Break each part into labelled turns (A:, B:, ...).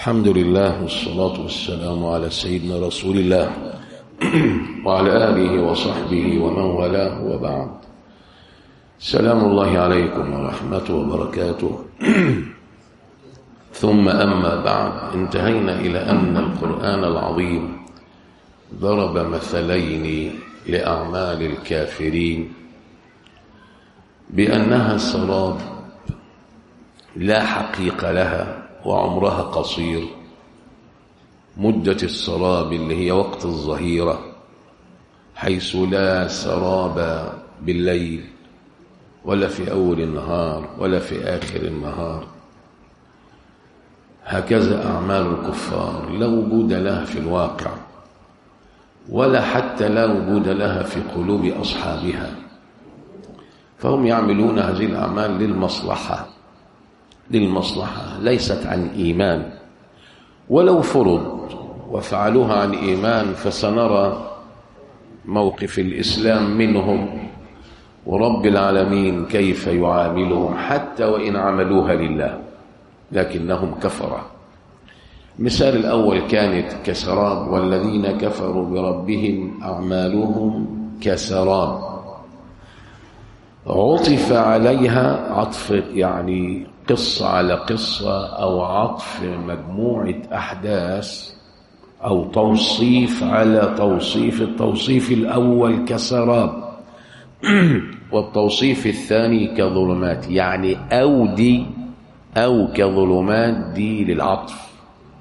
A: الحمد لله والصلاة والسلام على سيدنا رسول الله وعلى آله وصحبه ومن والاه وبعد سلام الله عليكم ورحمته وبركاته ثم أما بعد انتهينا إلى أن القرآن العظيم ضرب مثلين لأعمال الكافرين بأنها سراب لا حقيقة لها وعمرها قصير مدة السراب اللي هي وقت الظهيرة حيث لا سراب بالليل ولا في أول النهار ولا في آخر النهار هكذا أعمال الكفار لا وجود لها في الواقع ولا حتى لا وجود لها في قلوب أصحابها فهم يعملون هذه الأعمال للمصلحة للمصلحة ليست عن إيمان ولو فرض وفعلوها عن إيمان فسنرى موقف الإسلام منهم ورب العالمين كيف يعاملهم حتى وإن عملوها لله لكنهم كفرة مثال الأول كانت كسراب والذين كفروا بربهم أعمالهم كسراب عطف عليها عطف يعني قصة على قصة أو عطف مجموعة أحداث أو توصيف على توصيف التوصيف الأول كسراب والتوصيف الثاني كظلمات يعني أو دي أو كظلمات دي للعطف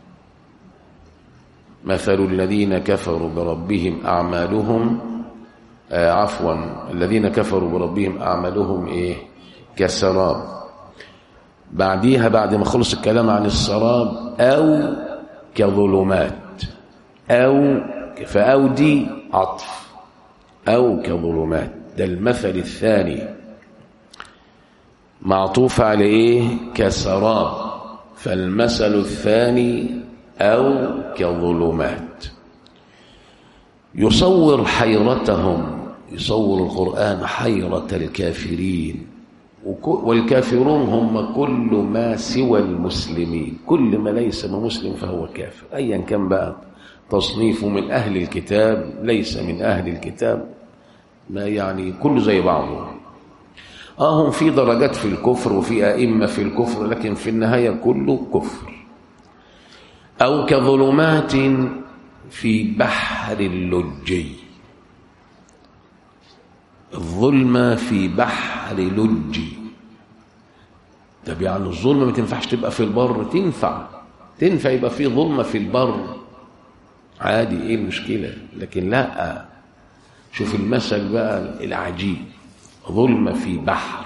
A: مثل الذين كفروا بربهم أعمالهم آه عفوا الذين كفروا بربهم أعمالهم إيه كسراب بعديها بعد ما خلص الكلام عن السراب أو كظلمات أو فأو دي عطف أو كظلمات ده المثل الثاني معطوف على إيه كسراب فالمثل الثاني أو كظلمات يصور حيرتهم يصور القرآن حيرة الكافرين والكافرون هم كل ما سوى المسلمين كل ما ليس مسلم فهو كافر أيا كان بقى تصنيفه من أهل الكتاب ليس من أهل الكتاب ما يعني كله زي بعضه آه هم في درجات في الكفر وفي أئمة في الكفر لكن في النهاية كله كفر أو كظلمات في بحر اللجي الظلمة في بحر لجي طب يعني الظلمة ما تنفعش تبقى في البر تنفع تنفع يبقى في ظلمة في البر عادي ايه المشكلة لكن لا شوف المثل بقى العجيب ظلمة في بحر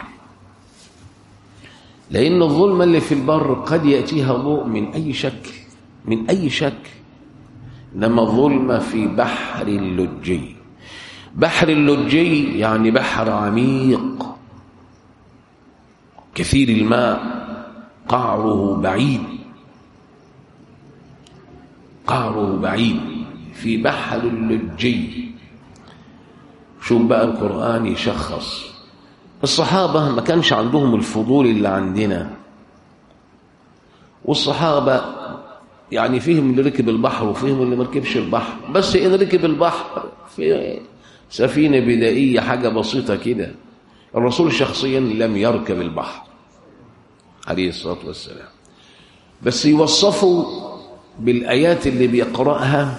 A: لأن الظلمة اللي في البر قد يأتيها ضوء من أي شكل من أي شكل إنما الظلمة في بحر اللجي بحر اللجي يعني بحر عميق كثير الماء قعره بعيد قعره بعيد في بحر اللجي شوف بقى القرآن يشخص الصحابة ما كانش عندهم الفضول اللي عندنا والصحابة يعني فيهم اللي ركب البحر وفيهم اللي ما ركبش البحر بس إن ركب البحر في سفينة بدائية حاجة بسيطة كده الرسول شخصيا لم يركب البحر عليه الصلاة والسلام بس يوصفوا بالآيات اللي بيقرأها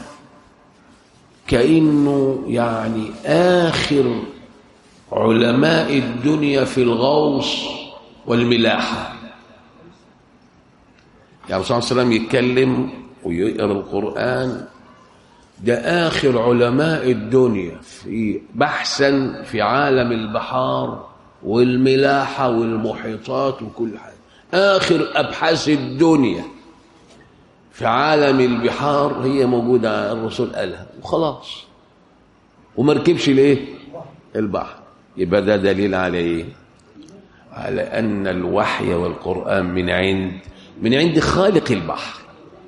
A: كأنه يعني آخر علماء الدنيا في الغوص والملاحة يعني الرسول صلى الله عليه وسلم يتكلم ويقرأ القرآن ده آخر علماء الدنيا في بحثا في عالم البحار والملاحة والمحيطات وكل حاجة آخر أبحاث الدنيا في عالم البحار هي موجودة الرسول قالها وخلاص وما ركبش ليه البحر يبقى ده دليل على ايه على أن الوحي والقرآن من عند من عند خالق البحر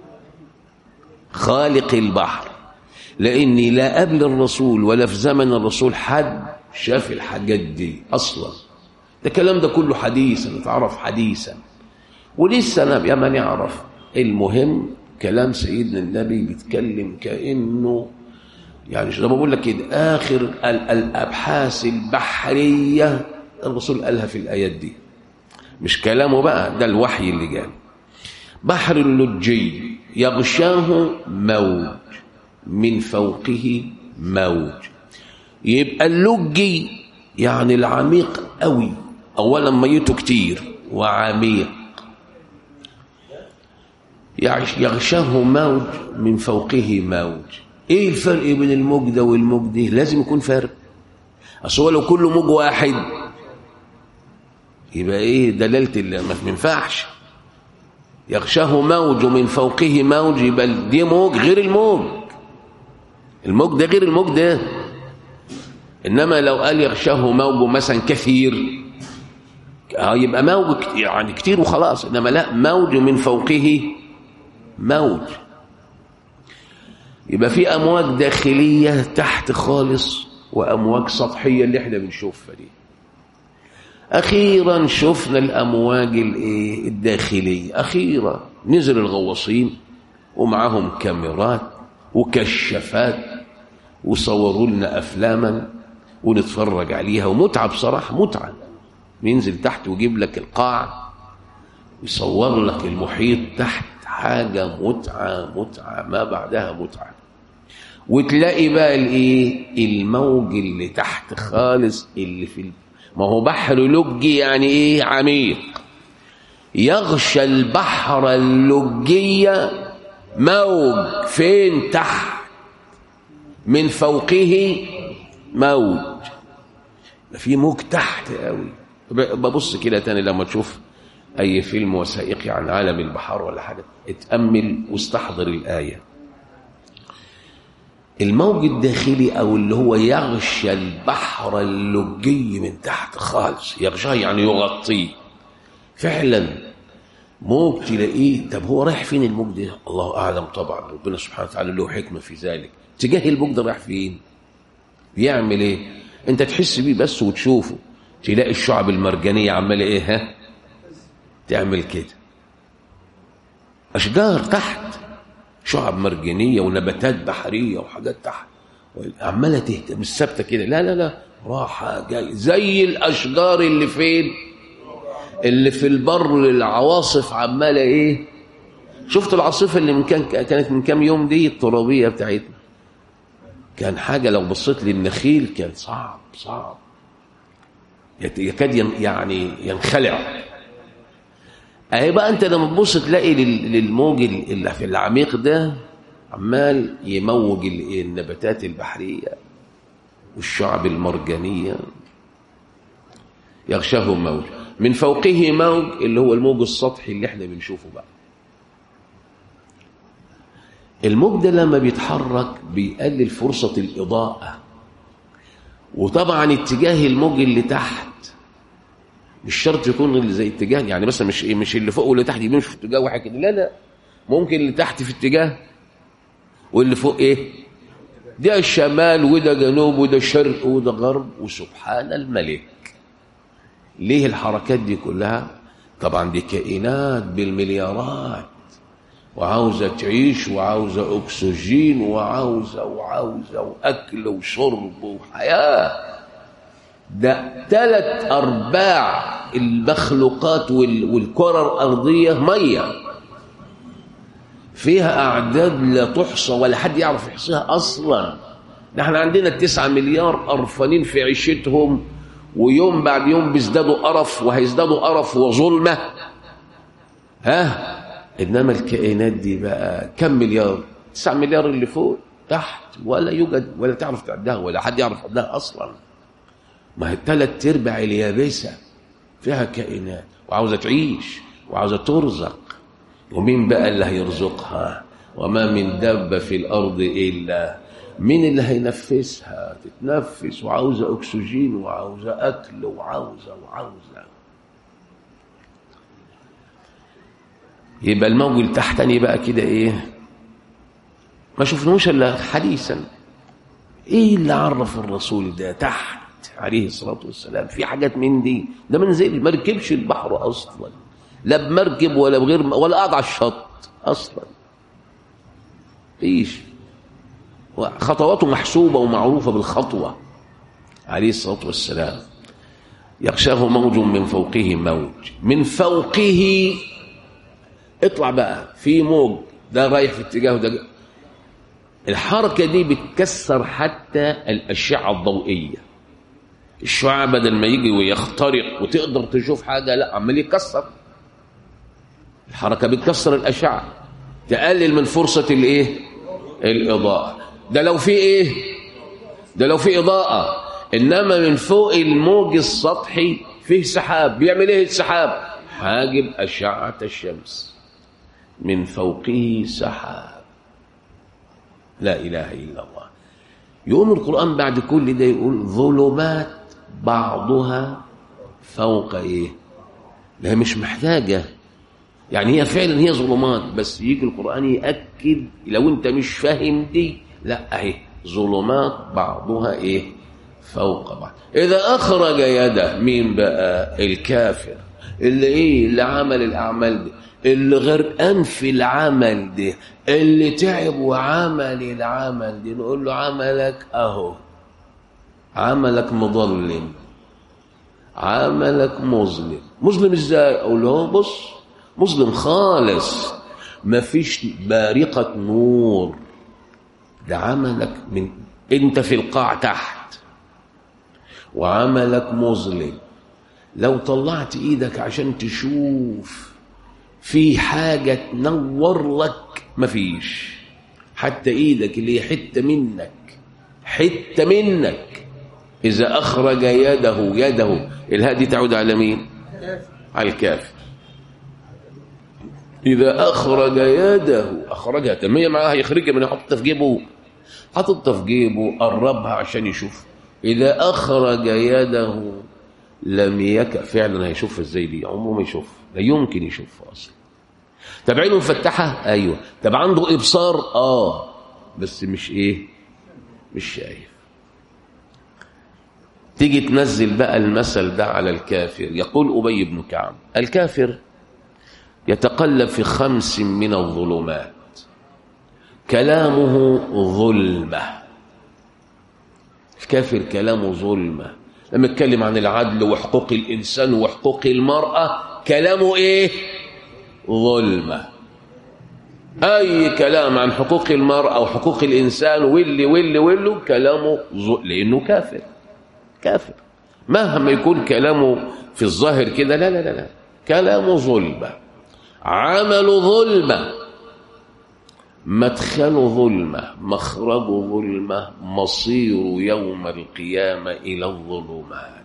A: خالق البحر لاني لا قبل الرسول ولا في زمن الرسول حد شاف الحاجات دي اصلا ده الكلام ده كله حديثا اتعرف حديثا ولسه انا يا من يعرف المهم كلام سيدنا النبي بيتكلم كأنه يعني زي ما بقول لك كده آخر ال- الأبحاث البحرية الرسول قالها في الآيات دي مش كلامه بقى ده الوحي اللي جاي بحر اللجي يغشاه موج من فوقه موج يبقى اللجي يعني العميق قوي اولا ميته كتير وعميق يعش- يغشاه موج من فوقه موج ايه الفرق بين الموج ده والموج ده لازم يكون فرق اصل هو لو كله موج واحد يبقى ايه دلاله اللي ما ينفعش يغشاه موج من فوقه موج يبقى دي موج غير الموج الموج ده غير الموج ده انما لو قال يغشاه موج مثلا كثير آه يبقى موج كت- يعني كتير وخلاص انما لا موج من فوقه موج يبقى في امواج داخليه تحت خالص وامواج سطحيه اللي احنا بنشوفها دي اخيرا شفنا الامواج الايه الداخليه اخيرا نزل الغواصين ومعاهم كاميرات وكشافات وصوروا لنا افلاما ونتفرج عليها ومتعه بصراحه متعه بينزل تحت ويجيب لك القاع يصور لك المحيط تحت حاجه متعه متعه ما بعدها متعه وتلاقي بقى الايه الموج اللي تحت خالص اللي في ال- ما هو بحر لجي يعني ايه عميق يغشى البحر اللجية موج فين تحت من فوقه موج في موج تحت قوي ببص كده تاني لما تشوف اي فيلم وثائقي عن عالم البحار ولا حاجه اتامل واستحضر الايه الموج الداخلي او اللي هو يغشى البحر اللجي من تحت خالص يغشاه يعني يغطيه فعلا موج تلاقيه طب هو رايح فين الموج ده الله اعلم طبعا ربنا سبحانه وتعالى له حكمه في ذلك تجاه الموج ده رايح فين بيعمل ايه انت تحس بيه بس وتشوفه تلاقي الشعب المرجانيه عماله ايه ها تعمل كده اشجار تحت شعب مرجانيه ونباتات بحريه وحاجات تحت عماله تهتم مش ثابته كده لا لا لا راحه جاي زي الاشجار اللي فين اللي في البر العواصف عماله ايه شفت العاصفه اللي من كان كانت من كام يوم دي الترابيه بتاعتنا كان حاجه لو بصيت للنخيل كان صعب صعب يت- يكاد ين- يعني ينخلع اهي بقى انت لما تبص تلاقي لل- للموج ال- اللي في العميق ده عمال يموج ال- النباتات البحريه والشعب المرجانيه يغشاه موج من فوقه موج اللي هو الموج السطحي اللي احنا بنشوفه بقى الموج ده لما بيتحرك بيقلل فرصة الإضاءة وطبعا اتجاه الموج اللي تحت مش شرط يكون اللي زي اتجاه يعني مثلا مش إيه مش اللي فوق واللي تحت بيمشوا في اتجاه واحد كده لا لا ممكن اللي تحت في اتجاه واللي فوق ايه ده شمال وده جنوب وده شرق وده غرب وسبحان الملك ليه الحركات دي كلها طبعا دي كائنات بالمليارات وعاوزة تعيش وعاوزة أكسجين وعاوزة وعاوزة وأكل وشرب وحياة ده ثلاث أرباع المخلوقات وال- والكرة الأرضية مية فيها أعداد لا تحصى ولا حد يعرف يحصيها أصلا نحن عندنا التسعة مليار قرفانين في عيشتهم ويوم بعد يوم بيزدادوا قرف وهيزدادوا قرف وظلمة ها انما الكائنات دي بقى كم مليار 9 مليار اللي فوق تحت ولا يوجد ولا تعرف تعدها ولا حد يعرف يعدها اصلا ما هي ثلاث ارباع اليابسه فيها كائنات وعاوزه تعيش وعاوزه ترزق ومين بقى اللي هيرزقها وما من دابه في الارض الا مين اللي هينفسها تتنفس وعاوزه اكسجين وعاوزه اكل وعاوزه وعاوزه يبقى الموج التحتاني بقى كده ايه ما شفناهوش الا حديثا ايه اللي عرف الرسول ده تحت عليه الصلاه والسلام في حاجات من دي ده ما نزل ما ركبش البحر اصلا لا بمركب ولا بغير ولا قاعد على الشط اصلا فيش خطواته محسوبه ومعروفه بالخطوه عليه الصلاه والسلام يغشاه موج من فوقه موج من فوقه اطلع بقى في موج ده رايح في اتجاه ده الحركه دي بتكسر حتى الاشعه الضوئيه الشعاع بدل ما يجي ويخترق وتقدر تشوف حاجه لا عمال يكسر الحركه بتكسر الاشعه تقلل من فرصه الايه الاضاءه ده لو في ايه ده لو في اضاءه انما من فوق الموج السطحي فيه سحاب بيعمل ايه السحاب حاجب اشعه الشمس من فوقه سحاب لا اله الا الله يقوم القران بعد كل ده يقول ظلمات بعضها فوق ايه لا مش محتاجه يعني هي فعلا هي ظلمات بس يجي القران ياكد لو انت مش فاهم دي لا اهي ظلمات بعضها ايه فوق بعض اذا اخرج يده مين بقى الكافر اللي ايه اللي عمل الاعمال دي اللي غرقان في العمل ده اللي تعب وعمل العمل دي نقول له عملك اهو عملك مظلم عملك مظلم مظلم ازاي اقول له بص مظلم خالص مفيش بارقة نور ده عملك من انت في القاع تحت وعملك مظلم لو طلعت ايدك عشان تشوف في حاجة تنور لك مفيش حتى ايدك اللي هي حتة منك حتة منك إذا أخرج يده يده الهادي تعود على مين على الكافر إذا أخرج يده أخرجها تمية معاها يخرجها من يحطها في جيبه حطتها في جيبه قربها عشان يشوف إذا أخرج يده لم يك فعلا هيشوف ازاي دي عمره ما يشوف لا يمكن يشوف اصلا طب عينه مفتحه ايوه طب عنده ابصار اه بس مش ايه مش شايف تيجي تنزل بقى المثل ده على الكافر يقول ابي بن كعب الكافر يتقلب في خمس من الظلمات كلامه ظلمه الكافر كلامه ظلمه لما يتكلم عن العدل وحقوق الإنسان وحقوق المرأة كلامه إيه ظلمة أي كلام عن حقوق المرأة وحقوق الإنسان واللي واللي واللي كلامه ظلم لأنه كافر كافر مهما يكون كلامه في الظاهر كده لا لا لا لا كلامه ظلمة عمل ظلمة مدخل ظلمة مخرج ظلمة مصير يوم القيامة إلى الظلمات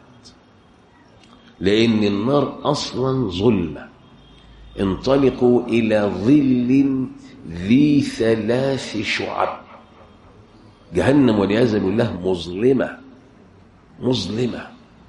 A: لأن النار أصلا ظلمة انطلقوا إلى ظل ذي ثلاث شعب جهنم والعياذ بالله مظلمة مظلمة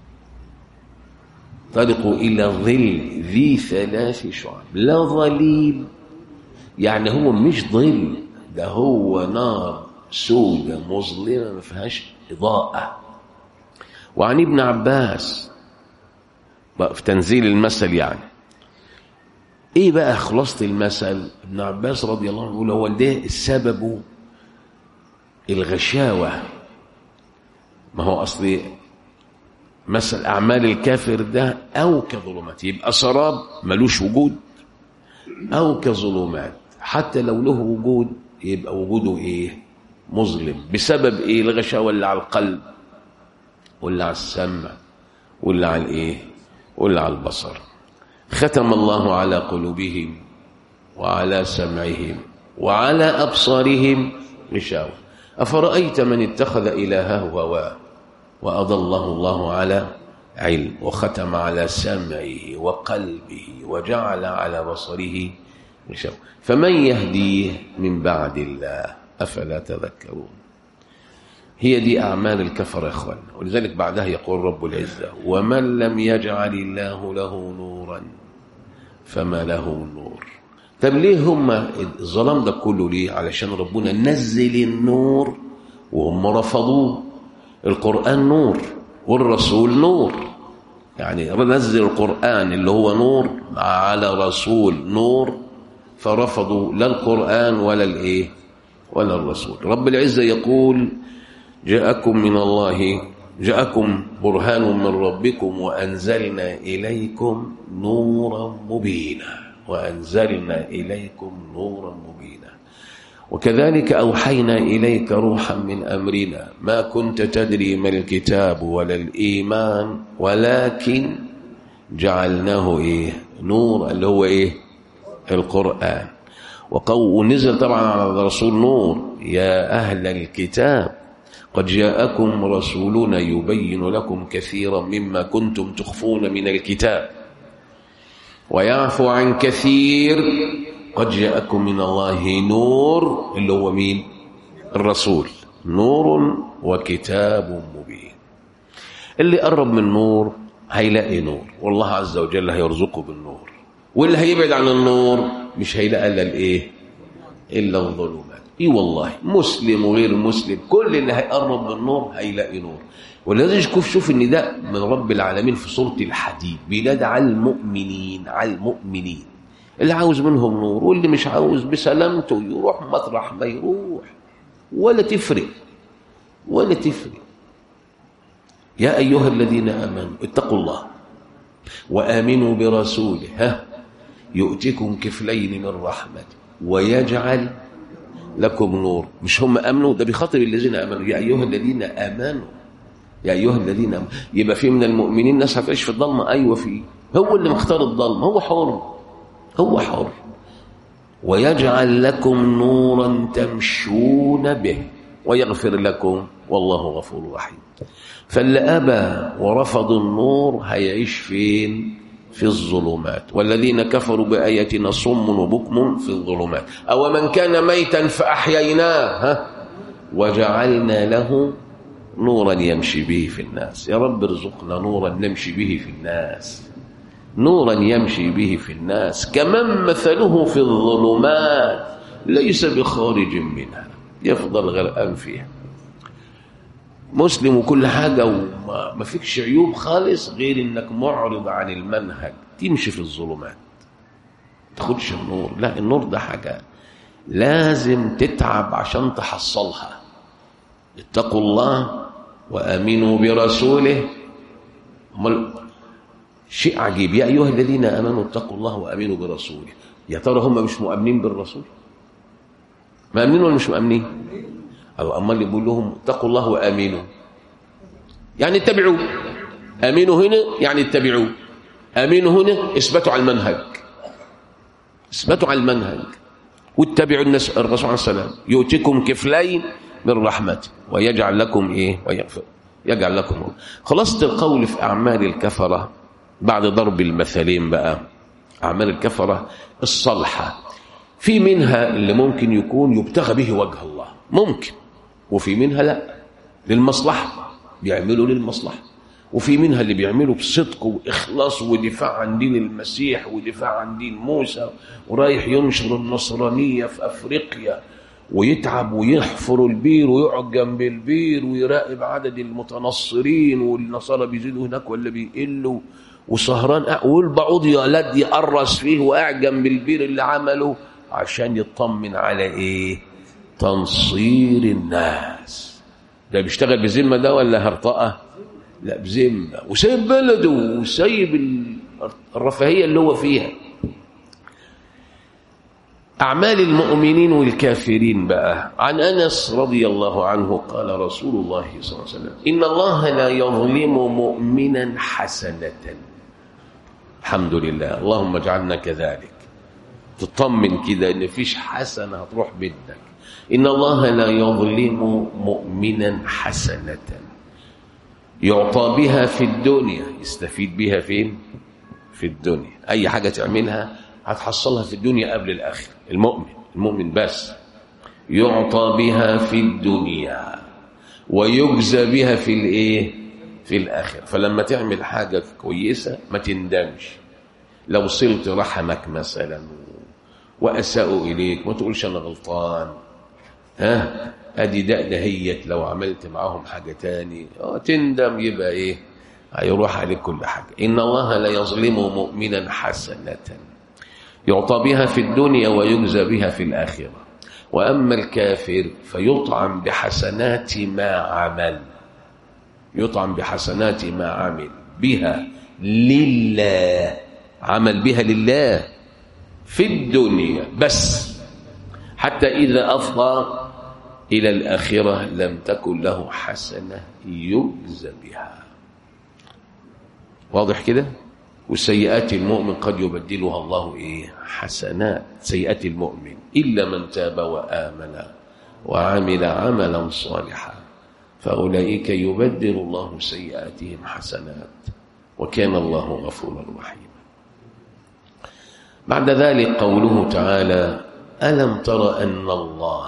A: انطلقوا إلى ظل ذي ثلاث شعب لا ظليل يعني هو مش ظل ده هو نار سودة مظلمة ما فيهاش إضاءة وعن ابن عباس في تنزيل المثل يعني ايه بقى خلاصة المثل ابن عباس رضي الله عنه يقول هو ده السبب الغشاوة ما هو أصلي مثل أعمال الكافر ده أو كظلمات يبقى سراب ملوش وجود أو كظلمات حتى لو له وجود يبقى وجوده ايه مظلم بسبب ايه الغشاوه اللي على القلب واللي على السمع واللي على الايه واللي على البصر ختم الله على قلوبهم وعلى سمعهم وعلى ابصارهم غشاوه افرايت من اتخذ الهه هواه واضله الله على علم وختم على سمعه وقلبه وجعل على بصره غشاوه فمن يهديه من بعد الله أفلا تذكرون هي دي أعمال الكفر يا أخوان ولذلك بعدها يقول رب العزة ومن لم يجعل الله له نورا فما له نور طب ليه هم الظلام ده كله ليه علشان ربنا نزل النور وهم رفضوه القرآن نور والرسول نور يعني نزل القرآن اللي هو نور على رسول نور فرفضوا لا القرآن ولا الإيه ولا الرسول رب العزة يقول جاءكم من الله جاءكم برهان من ربكم وأنزلنا إليكم نورا مبينا وأنزلنا إليكم نورا مبينا وكذلك أوحينا إليك روحا من أمرنا ما كنت تدري ما الكتاب ولا الإيمان ولكن جعلناه إيه نور اللي هو إيه القرآن ونزل طبعا على الرسول نور يا أهل الكتاب قد جاءكم رسولنا يبين لكم كثيرا مما كنتم تخفون من الكتاب ويعفو عن كثير قد جاءكم من الله نور اللي هو مين الرسول نور وكتاب مبين اللي قرب من نور هيلاقي نور والله عز وجل هيرزقه بالنور واللي هيبعد عن النور مش هيلاقي الا الايه الا الظلمات اي والله مسلم وغير مسلم كل اللي هيقرب من النور هيلاقي نور ولازم شوف شوف ان ده من رب العالمين في سوره الحديد بينادى على المؤمنين على المؤمنين اللي عاوز منهم نور واللي مش عاوز بسلامته يروح مطرح ما يروح ولا تفرق ولا تفرق يا ايها الذين امنوا اتقوا الله وامنوا برسوله ها يؤتكم كفلين من رحمته ويجعل لكم نور مش هم امنوا ده بيخاطب الذين امنوا يا ايها الذين امنوا يا ايها الذين امنوا يبقى في من المؤمنين ناس هتعيش في الضلمه ايوه في هو اللي مختار الضلمه هو حر هو حر ويجعل لكم نورا تمشون به ويغفر لكم والله غفور رحيم فاللي ابى ورفض النور هيعيش فين في الظلمات والذين كفروا بآياتنا صم وبكم في الظلمات أو من كان ميتا فأحييناه وجعلنا له نورا يمشي به في الناس يا رب ارزقنا نورا نمشي به في الناس نورا يمشي به في الناس كمن مثله في الظلمات ليس بخارج منها يفضل غرقان فيها مسلم وكل حاجة وما فيكش عيوب خالص غير انك معرض عن المنهج تمشي في الظلمات تاخدش النور لا النور ده حاجة لازم تتعب عشان تحصلها اتقوا الله وامنوا برسوله امال شيء عجيب يا ايها الذين امنوا اتقوا الله وامنوا برسوله يا ترى هم مش مؤمنين بالرسول مؤمنين ولا مش مؤمنين أو أما اللي بيقول لهم اتقوا الله وآمنوا يعني اتبعوه آمنوا هنا يعني اتبعوه آمنوا هنا اثبتوا على المنهج اثبتوا على المنهج واتبعوا الناس الرسول عليه السلام يؤتكم كفلين من رحمته ويجعل لكم ايه ويغفر يجعل لكم هو. خلاصة القول في أعمال الكفرة بعد ضرب المثلين بقى أعمال الكفرة الصالحة في منها اللي ممكن يكون يبتغى به وجه الله ممكن وفي منها لا للمصلحة بيعملوا للمصلحة وفي منها اللي بيعملوا بصدق وإخلاص ودفاع عن دين المسيح ودفاع عن دين موسى ورايح ينشر النصرانية في أفريقيا ويتعب ويحفر البير ويقعد جنب البير ويراقب عدد المتنصرين والنصارى بيزيدوا هناك ولا بيقلوا وسهران والبعوض يلد يقرص فيه وقاعد جنب البير اللي عمله عشان يطمن على ايه تنصير الناس ده بيشتغل بذمة ده ولا هرطقة لا بذمة وسايب بلده وسايب الرفاهية اللي هو فيها أعمال المؤمنين والكافرين بقى عن أنس رضي الله عنه قال رسول الله صلى الله عليه وسلم إن الله لا يظلم مؤمنا حسنة الحمد لله اللهم اجعلنا كذلك تطمن كده ان فيش حسنه هتروح بدك ان الله لا يظلم مؤمنا حسنه يعطى بها في الدنيا يستفيد بها فين في الدنيا اي حاجه تعملها هتحصلها في الدنيا قبل الاخره المؤمن المؤمن بس يعطى بها في الدنيا ويجزى بها في الايه في الاخره فلما تعمل حاجه كويسه ما تندمش لو صلت رحمك مثلا واساءوا اليك ما تقولش انا غلطان ها ادي ده دهيت لو عملت معاهم حاجه تاني اه تندم يبقى ايه هيروح عليك كل حاجه ان الله لا يظلم مؤمنا حسنه يعطى بها في الدنيا ويجزى بها في الآخرة وأما الكافر فيطعم بحسنات ما عمل يطعم بحسنات ما عمل بها لله عمل بها لله في الدنيا بس حتى إذا أفضى إلى الآخرة لم تكن له حسنة يجزى بها واضح كده وسيئات المؤمن قد يبدلها الله إيه حسنات سيئات المؤمن إلا من تاب وآمن وعمل عملا صالحا فأولئك يبدل الله سيئاتهم حسنات وكان الله غفورا رحيما بعد ذلك قوله تعالى ألم تر أن الله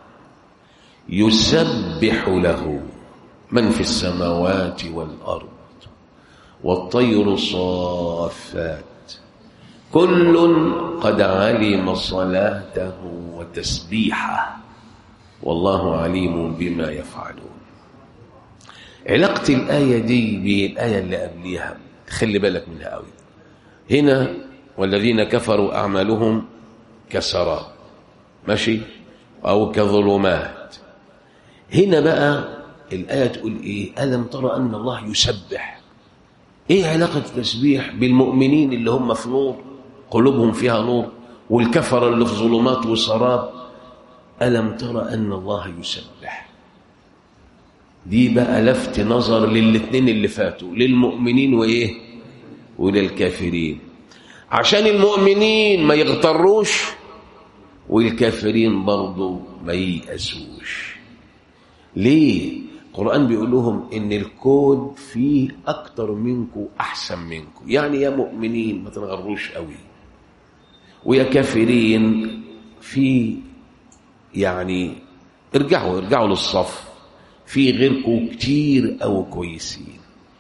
A: يسبح له من في السماوات والأرض والطير صافات كل قد علم صلاته وتسبيحه والله عليم بما يفعلون علاقة الآية دي بالآية اللي قبليها خلي بالك منها قوي هنا والذين كفروا أعمالهم كسراب ماشي أو كظلمات هنا بقى الآية تقول إيه ألم ترى أن الله يسبح إيه علاقة التسبيح بالمؤمنين اللي هم في نور قلوبهم فيها نور والكفر اللي في ظلمات وسراب ألم ترى أن الله يسبح دي بقى لفت نظر للاثنين اللي فاتوا للمؤمنين وإيه وللكافرين عشان المؤمنين ما يغتروش والكافرين برضو ما ييأسوش ليه القرآن بيقول لهم إن الكون فيه أكتر منكم أحسن منكم يعني يا مؤمنين ما تنغروش قوي ويا كافرين في يعني ارجعوا ارجعوا للصف في غيركم كتير أو كويسين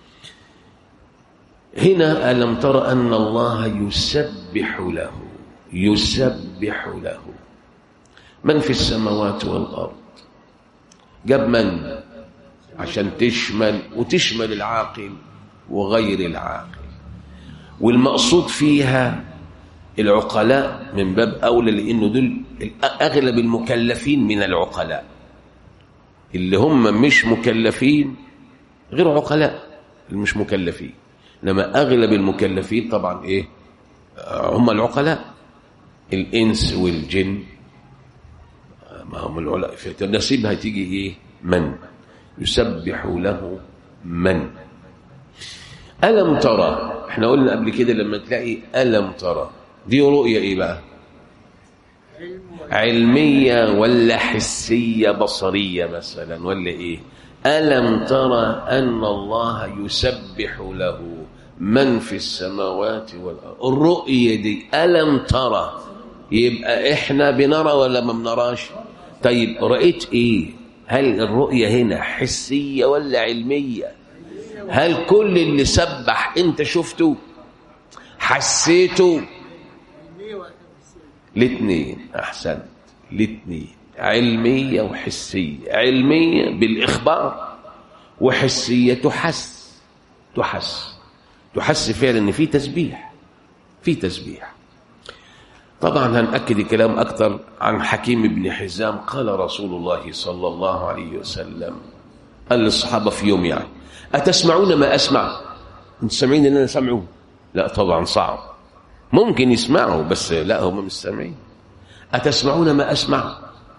A: هنا ألم تر أن الله يسبح له يسبح له من في السماوات والأرض جاب من عشان تشمل وتشمل العاقل وغير العاقل والمقصود فيها العقلاء من باب أولى لأنه دول أغلب المكلفين من العقلاء اللي هم مش مكلفين غير عقلاء اللي مش مكلفين إنما أغلب المكلفين طبعا إيه هم العقلاء الإنس والجن ما هم العلماء في نصيبها تيجي إيه من يسبح له من ألم ترى احنا قلنا قبل كده لما تلاقي ألم ترى دي رؤية ايه بقى علمية ولا حسية بصرية مثلا ولا ايه ألم ترى أن الله يسبح له من في السماوات والأرض الرؤية دي ألم ترى يبقى احنا بنرى ولا ما بنراش طيب رأيت ايه هل الرؤية هنا حسية ولا علمية هل كل اللي سبح انت شفته حسيته الاثنين احسنت الاثنين علمية وحسية علمية بالإخبار وحسية تحس تحس تحس فعلا ان في تسبيح في تسبيح طبعا هنأكد الكلام أكثر عن حكيم بن حزام قال رسول الله صلى الله عليه وسلم قال للصحابة في يوم يعني أتسمعون ما أسمع أنت سامعين أن أنا سمعه لا طبعا صعب ممكن يسمعوا بس لا هم مش سامعين أتسمعون ما أسمع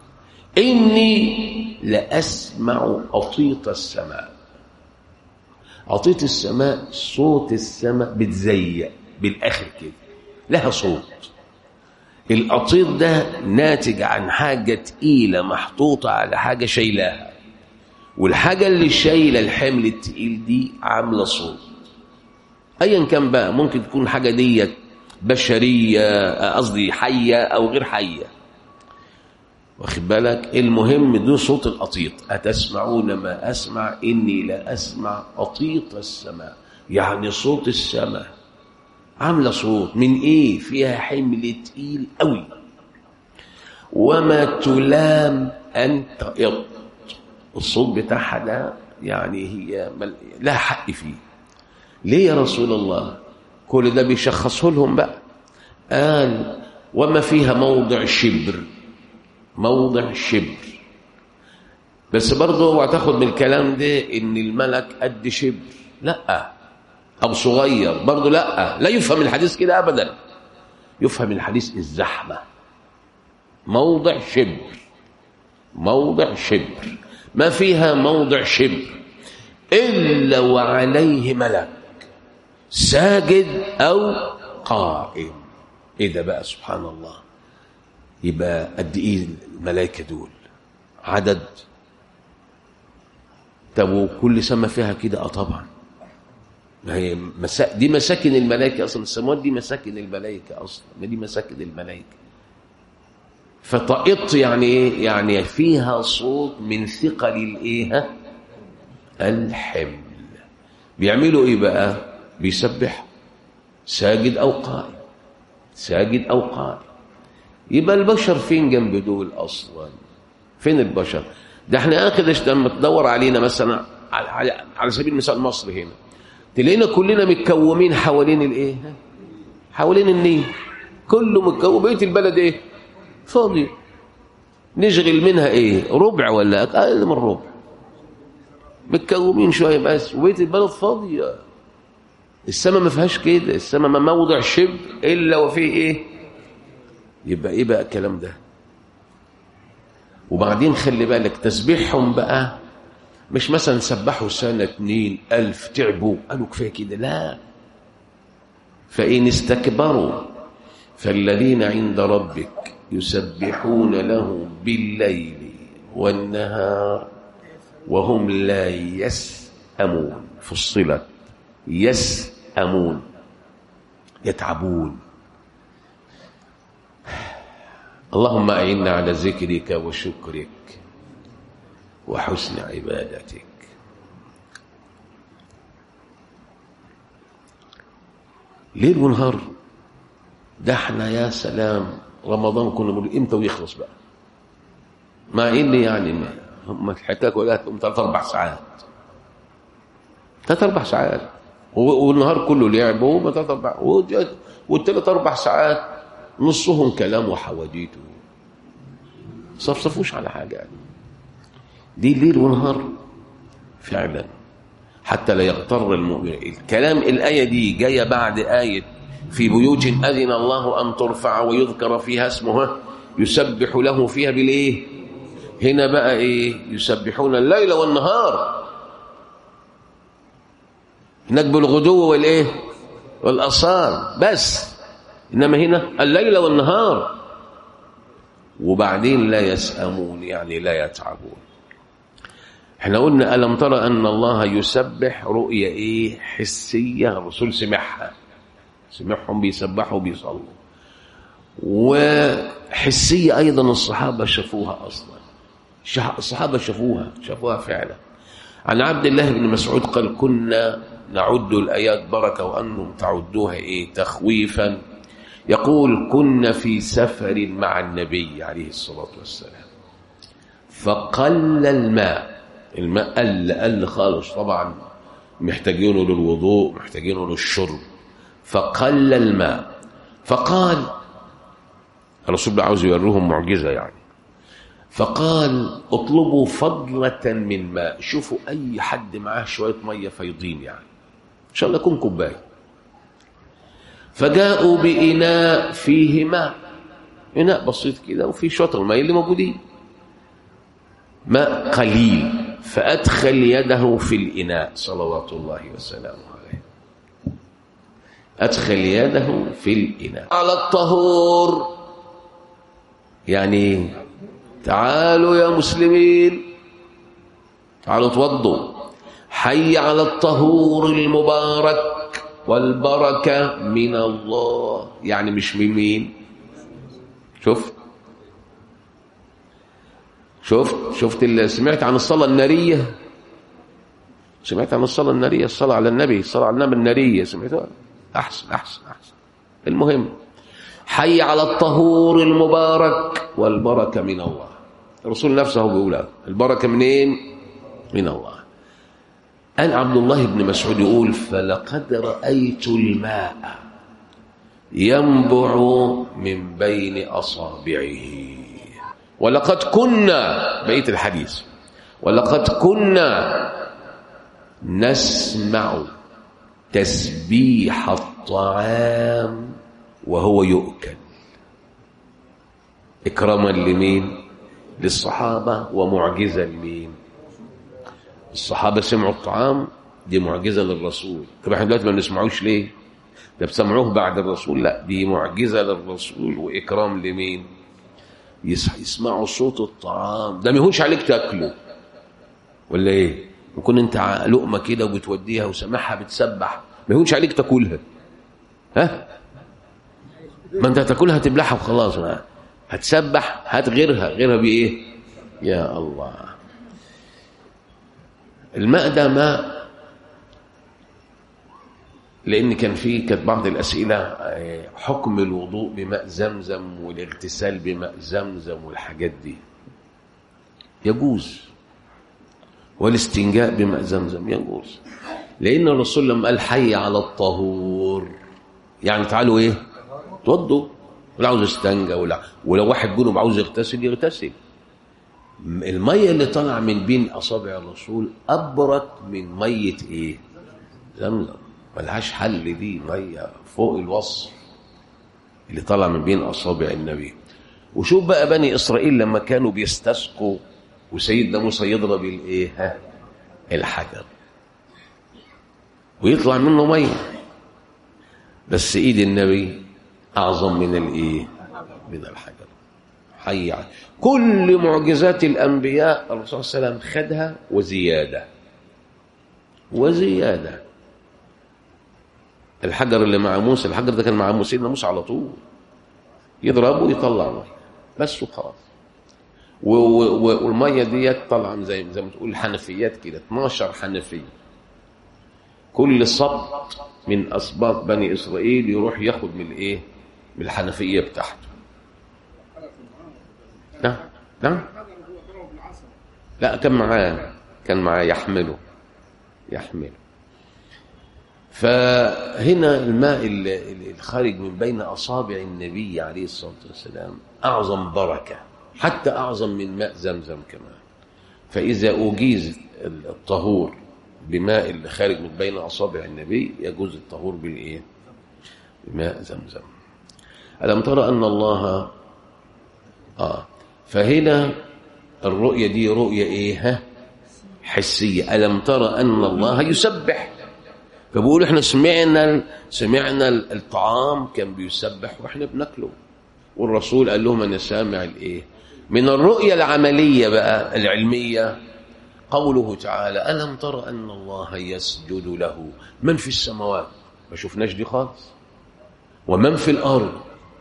A: إني لأسمع أطيط السماء أطيط السماء صوت السماء بتزيق بالآخر كده لها صوت القطيط ده ناتج عن حاجة تقيلة محطوطة على حاجة شايلاها والحاجة اللي شايلة الحمل التقيل دي عاملة صوت أيا كان بقى ممكن تكون حاجة ديت بشرية قصدي حية أو غير حية واخد بالك المهم ده صوت القطيط أتسمعون ما أسمع إني لا أسمع قطيط السماء يعني صوت السماء عامله صوت من ايه فيها حمل تقيل قوي وما تلام ان تقط الصوت بتاعها ده يعني هي مل... لها حق فيه ليه يا رسول الله كل ده بيشخصه لهم بقى قال وما فيها موضع شبر موضع شبر بس برضه اوعى تاخد من الكلام ده ان الملك قد شبر لا او صغير برضه لا لا يفهم الحديث كده ابدا يفهم الحديث الزحمه موضع شبر موضع شبر ما فيها موضع شبر الا وعليه ملك ساجد او قائم ايه ده بقى سبحان الله يبقى قد ايه الملائكه دول عدد طب وكل سما فيها كده اه طبعا ما هي مسا... دي مساكن الملائكه اصلا السماوات دي مساكن الملائكه اصلا ما دي مساكن الملائكه فطائط يعني ايه يعني فيها صوت من ثقل الايه الحمل بيعملوا ايه بقى بيسبح ساجد او قائم ساجد او قائم يبقى البشر فين جنب دول اصلا فين البشر ده احنا اخر لما تدور علينا مثلا على, على, على سبيل المثال مصر هنا تلاقينا كلنا متكومين حوالين الايه حوالين النيل كله متكوم بقيه البلد ايه فاضي نشغل منها ايه ربع ولا اقل من ربع متكومين شويه بس وبقيه البلد فاضيه السماء ما فيهاش كده السماء ما موضع شبر الا وفيه ايه يبقى ايه بقى الكلام ده وبعدين خلي بالك تسبيحهم بقى مش مثلا سبحوا سنة اتنين ألف تعبوا قالوا كفاية كده لا فإن استكبروا فالذين عند ربك يسبحون له بالليل والنهار وهم لا يسأمون فصلت يسأمون يتعبون اللهم أعنا على ذكرك وشكرك وحسن عبادتك ليل ونهار ده احنا يا سلام رمضان كنا بنقول امتى ويخلص بقى مع ان يعني ما هم الحكايه كلها تقوم ثلاث اربع ساعات ثلاث اربع ساعات والنهار كله لعب وهو ثلاث اربع والثلاث اربع ساعات نصهم كلام وحواديت صفصفوش على حاجه يعني دي ليل ونهار فعلا حتى لا يغتر المؤمن الكلام الآية دي جاية بعد آية في بيوت أذن الله أن ترفع ويذكر فيها اسمها يسبح له فيها بالإيه هنا بقى إيه يسبحون الليل والنهار هناك بالغدو والإيه والأصال بس إنما هنا الليل والنهار وبعدين لا يسأمون يعني لا يتعبون احنا قلنا ألم ترى أن الله يسبح رؤية إيه حسية الرسول سمعها سمعهم بيسبحوا بيصلوا وحسية أيضا الصحابة شافوها أصلا الصحابة شافوها شافوها فعلا عن عبد الله بن مسعود قال كنا نعد الآيات بركة وأنهم تعدوها إيه تخويفا يقول كنا في سفر مع النبي عليه الصلاة والسلام فقل الماء الماء قل قل خالص طبعا محتاجينه للوضوء محتاجينه للشرب فقل الماء فقال الرسول عاوز يوريهم معجزة يعني فقال اطلبوا فضلة من ماء شوفوا أي حد معاه شوية مية فيضين يعني إن شاء الله يكون كوباية فجاءوا بإناء فيه ماء إناء بسيط كده وفيه شوية الماء اللي موجودين ماء قليل فأدخل يده في الإناء صلوات الله وسلامه عليه أدخل يده في الإناء على الطهور يعني تعالوا يا مسلمين تعالوا توضوا حي على الطهور المبارك والبركة من الله يعني مش من مين شفت شفت شفت اللي سمعت عن الصلاة النارية سمعت عن الصلاة النارية الصلاة على النبي الصلاة على النبي النارية سمعتها أحسن أحسن أحسن المهم حي على الطهور المبارك والبركة من الله الرسول نفسه بيقول البركة منين من الله قال عبد الله بن مسعود يقول فلقد رأيت الماء ينبع من بين أصابعه ولقد كنا بقية الحديث ولقد كنا نسمع تسبيح الطعام وهو يؤكل إكراما لمين للصحابة ومعجزة لمين الصحابة سمعوا الطعام دي معجزة للرسول طب احنا دلوقتي ما بنسمعوش ليه ده بسمعوه بعد الرسول لا دي معجزة للرسول وإكرام لمين يس- يسمعوا صوت الطعام ده ما يهونش عليك تاكله ولا ايه يكون انت ع- لقمه كده وبتوديها وسامعها بتسبح ما يهونش عليك تاكلها ها ما انت هتاكلها تبلعها وخلاص بقى. هتسبح هات غيرها غيرها بايه يا الله الماء ده ماء لان كان في كانت بعض الاسئله آه، حكم الوضوء بماء زمزم والاغتسال بماء زمزم والحاجات دي يجوز والاستنجاء بماء زمزم يجوز لان الرسول لما قال حي على الطهور يعني تعالوا ايه توضوا ولا عاوز استنجى ولا ولو واحد جنوب عاوز يغتسل يغتسل م- الميه اللي طالعه من بين اصابع الرسول ابرد من ميه ايه زمزم ملهاش حل دي ميه فوق الوصف اللي طالع من بين اصابع النبي وشوف بقى بني اسرائيل لما كانوا بيستسقوا وسيدنا موسى يضرب الايه ها الحجر ويطلع منه ميه بس ايد النبي اعظم من الايه من الحجر حي على كل معجزات الانبياء الرسول صلى الله عليه وسلم خدها وزياده وزياده الحجر اللي مع موسى الحجر ده كان مع موسى سيدنا موسى على طول يضربه ويطلع ميه بس وخلاص و- و- و- والميه ديت طالعه زي زي ما تقول حنفيات كده 12 حنفيه كل سبط من اسباط بني اسرائيل يروح ياخد من الايه من الحنفيه بتاعته نعم نعم لا كان معاه كان معاه يحمله يحمله فهنا الماء ال- ال- الخارج من بين اصابع النبي عليه الصلاه والسلام اعظم بركه حتى اعظم من ماء زمزم كمان فاذا اجيز الطهور بماء اللي خارج من بين اصابع النبي يجوز الطهور بالايه بماء زمزم الم ترى ان الله اه فهنا الرؤيه دي رؤيه ايه ها حسيه الم ترى ان الله يسبح فبيقولوا احنا سمعنا سمعنا الطعام كان بيسبح واحنا بناكله والرسول قال لهم انا سامع الايه من الرؤيه العمليه بقى العلميه قوله تعالى الم تر ان الله يسجد له من في السماوات ما شفناش دي خالص ومن في الارض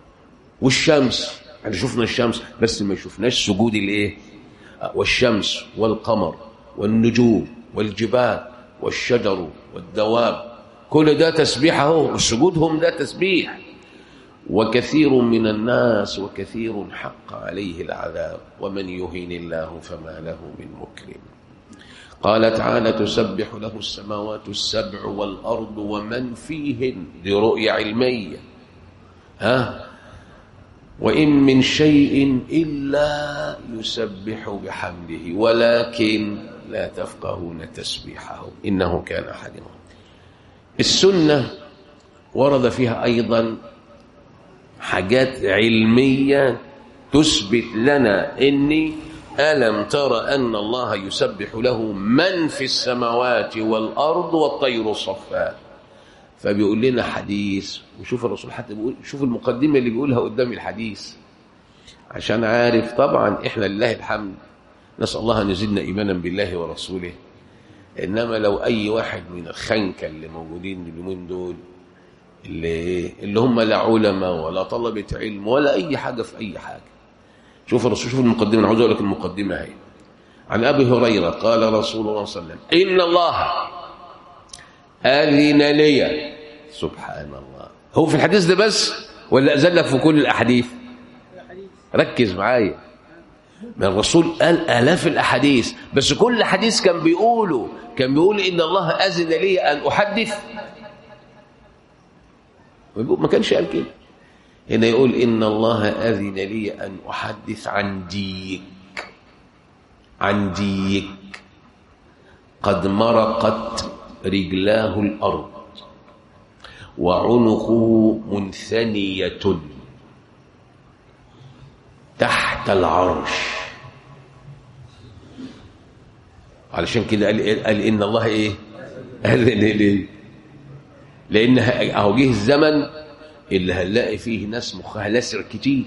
A: والشمس احنا شفنا الشمس بس ما شفناش سجود الايه والشمس والقمر والنجوم والجبال والشجر والدواب كل ده تسبيح اهو سجودهم ده تسبيح وكثير من الناس وكثير حق عليه العذاب ومن يهين الله فما له من مكرم قال تعالى تسبح له السماوات السبع والأرض ومن فيهن دي رؤية علمية ها وإن من شيء إلا يسبح بحمده ولكن لا تفقهون تسبيحه إنه كان حليما السنة ورد فيها أيضا حاجات علمية تثبت لنا إني ألم تر أن الله يسبح له من في السماوات والأرض والطير الصفات فبيقول لنا حديث وشوف الرسول حتى بيقول شوف المقدمة اللي بيقولها قدام الحديث عشان عارف طبعا احنا لله الحمد نسأل الله أن يزيدنا إيمانا بالله ورسوله إنما لو أي واحد من الخنكة اللي موجودين اليومين دول اللي, اللي هم لا علماء ولا طلبة علم ولا أي حاجة في أي حاجة شوف الرسول شوف المقدمة أنا عاوز أقول لك المقدمة هي عن أبي هريرة قال رسول الله صلى الله عليه وسلم إن الله أذن لي سبحان الله هو في الحديث ده بس ولا أذن لك في كل الأحاديث ركز معايا ما الرسول قال آلاف الأحاديث بس كل حديث كان بيقوله كان بيقول إن الله أذن لي أن أحدث ما كانش قال كده هنا يقول إن الله أذن لي أن أحدث عن ديك عن ديك قد مرقت رجلاه الأرض وعنقه منثنية تحت العرش علشان كده قال, قال إن الله إيه أذن ليه لأن أهو جه الزمن اللي هنلاقي فيه ناس مخها لاسع كتير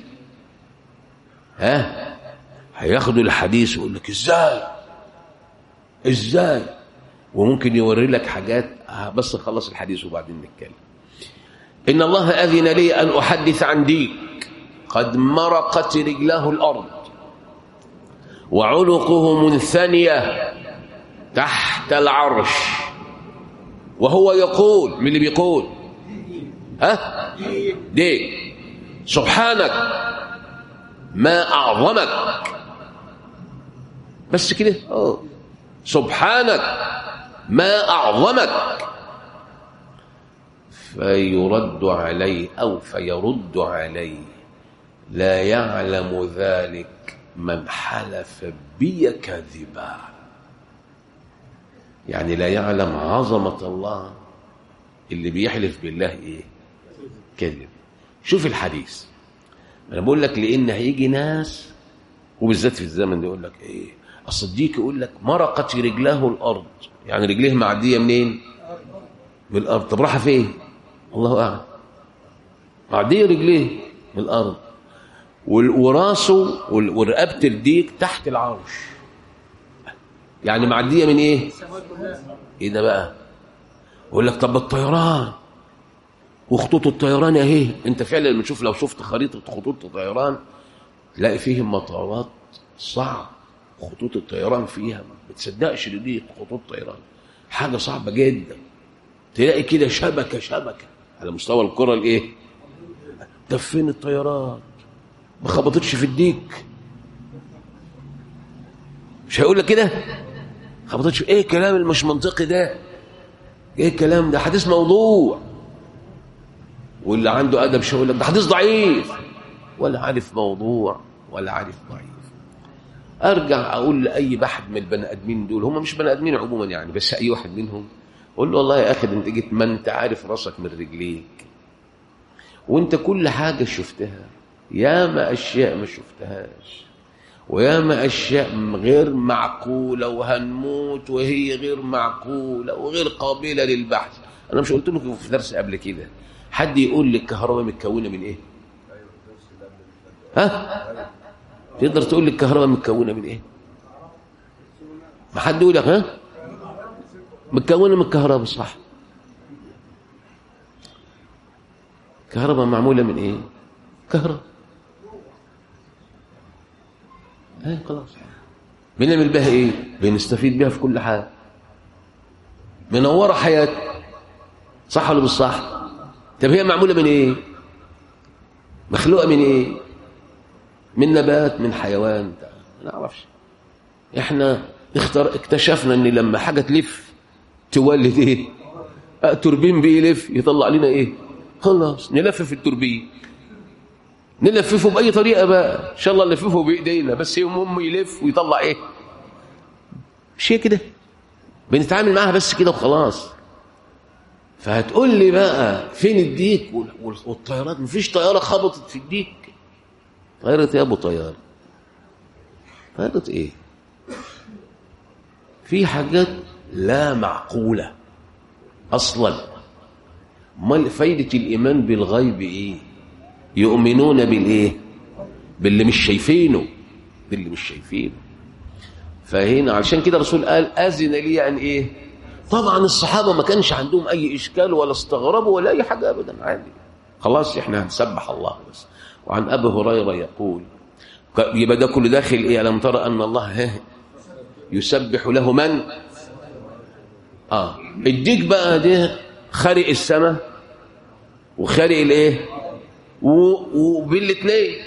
A: ها هياخدوا الحديث ويقول لك ازاي ازاي وممكن يوري لك حاجات بس خلص الحديث وبعدين نتكلم إن الله أذن لي أن أحدث عن ديك قد مرقت رجلاه الأرض وعنقه منثنية تحت العرش وهو يقول من اللي بيقول ها ديك سبحانك ما أعظمك بس كده اه سبحانك ما أعظمك فيرد عليه أو فيرد عليه لا يعلم ذلك من حلف بي كذبا يعني لا يعلم عظمة الله اللي بيحلف بالله ايه كذب شوف الحديث انا بقول لك لان هيجي ناس وبالذات في الزمن ده يقول لك ايه الصديق يقول لك مرقت رجلاه الارض يعني رجليه معديه منين من الارض طب راح فين الله اعلم معديه رجليه من الارض وراسه ورقبه الديك تحت العرش يعني معديه من ايه ايه ده بقى يقول لك طب الطيران وخطوط الطيران اهي انت فعلا لما تشوف لو شفت خريطه خطوط الطيران تلاقي فيه مطارات صعب خطوط الطيران فيها ما بتصدقش ان دي خطوط طيران حاجه صعبه جدا تلاقي كده شبكه شبكه على مستوى الكره الايه ده فين الطيارات ما خبطتش في الديك مش هيقول لك كده خبطتش ايه الكلام اللي مش منطقي ده ايه الكلام ده حديث موضوع واللي عنده ادب شو يقول لك ده حديث ضعيف ولا عارف موضوع ولا عارف ضعيف ارجع اقول لاي واحد من البني ادمين دول هم مش بني ادمين عموما يعني بس اي واحد منهم قول له والله يا اخي انت جيت ما انت عارف راسك من رجليك وانت كل حاجه شفتها ياما اشياء ما شفتهاش وياما اشياء غير معقوله وهنموت وهي غير معقوله وغير قابله للبحث انا مش قلت لكم في درس قبل كده حد يقول لي الكهرباء متكونه من ايه ها تقدر تقول لي الكهرباء متكونه من ايه ما حد يقول لك ها متكونه من الكهرباء صح الكهرباء معموله من ايه كهرباء ايه خلاص بنعمل بها ايه بنستفيد بها في كل حاجه منوره حياتنا صح ولا مش صح طب هي معموله من ايه مخلوقه من ايه من نبات من حيوان ما نعرفش احنا اختار اكتشفنا ان لما حاجه تلف تولد ايه اه توربين بيلف يطلع لنا ايه خلاص نلفف التوربين نلففه باي طريقه بقى ان شاء الله نلففه بايدينا بس يوم امه يلف ويطلع ايه شيء كده بنتعامل معاها بس كده وخلاص فهتقول لي بقى فين الديك والطيارات مفيش طياره خبطت في الديك طياره يا ابو طياره طياره ايه في حاجات لا معقوله اصلا امال فايده الايمان بالغيب ايه يؤمنون بالايه باللي مش شايفينه باللي مش شايفينه فهنا عشان كده الرسول قال اذن لي عن ايه طبعا الصحابه ما كانش عندهم اي اشكال ولا استغربوا ولا اي حاجه ابدا عادي خلاص احنا هنسبح الله بس وعن ابي هريره يقول يبقى ده كله داخل ايه الم ترى ان الله يسبح له من اه الديك بقى ده خارق السماء وخارق الايه وبالاثنين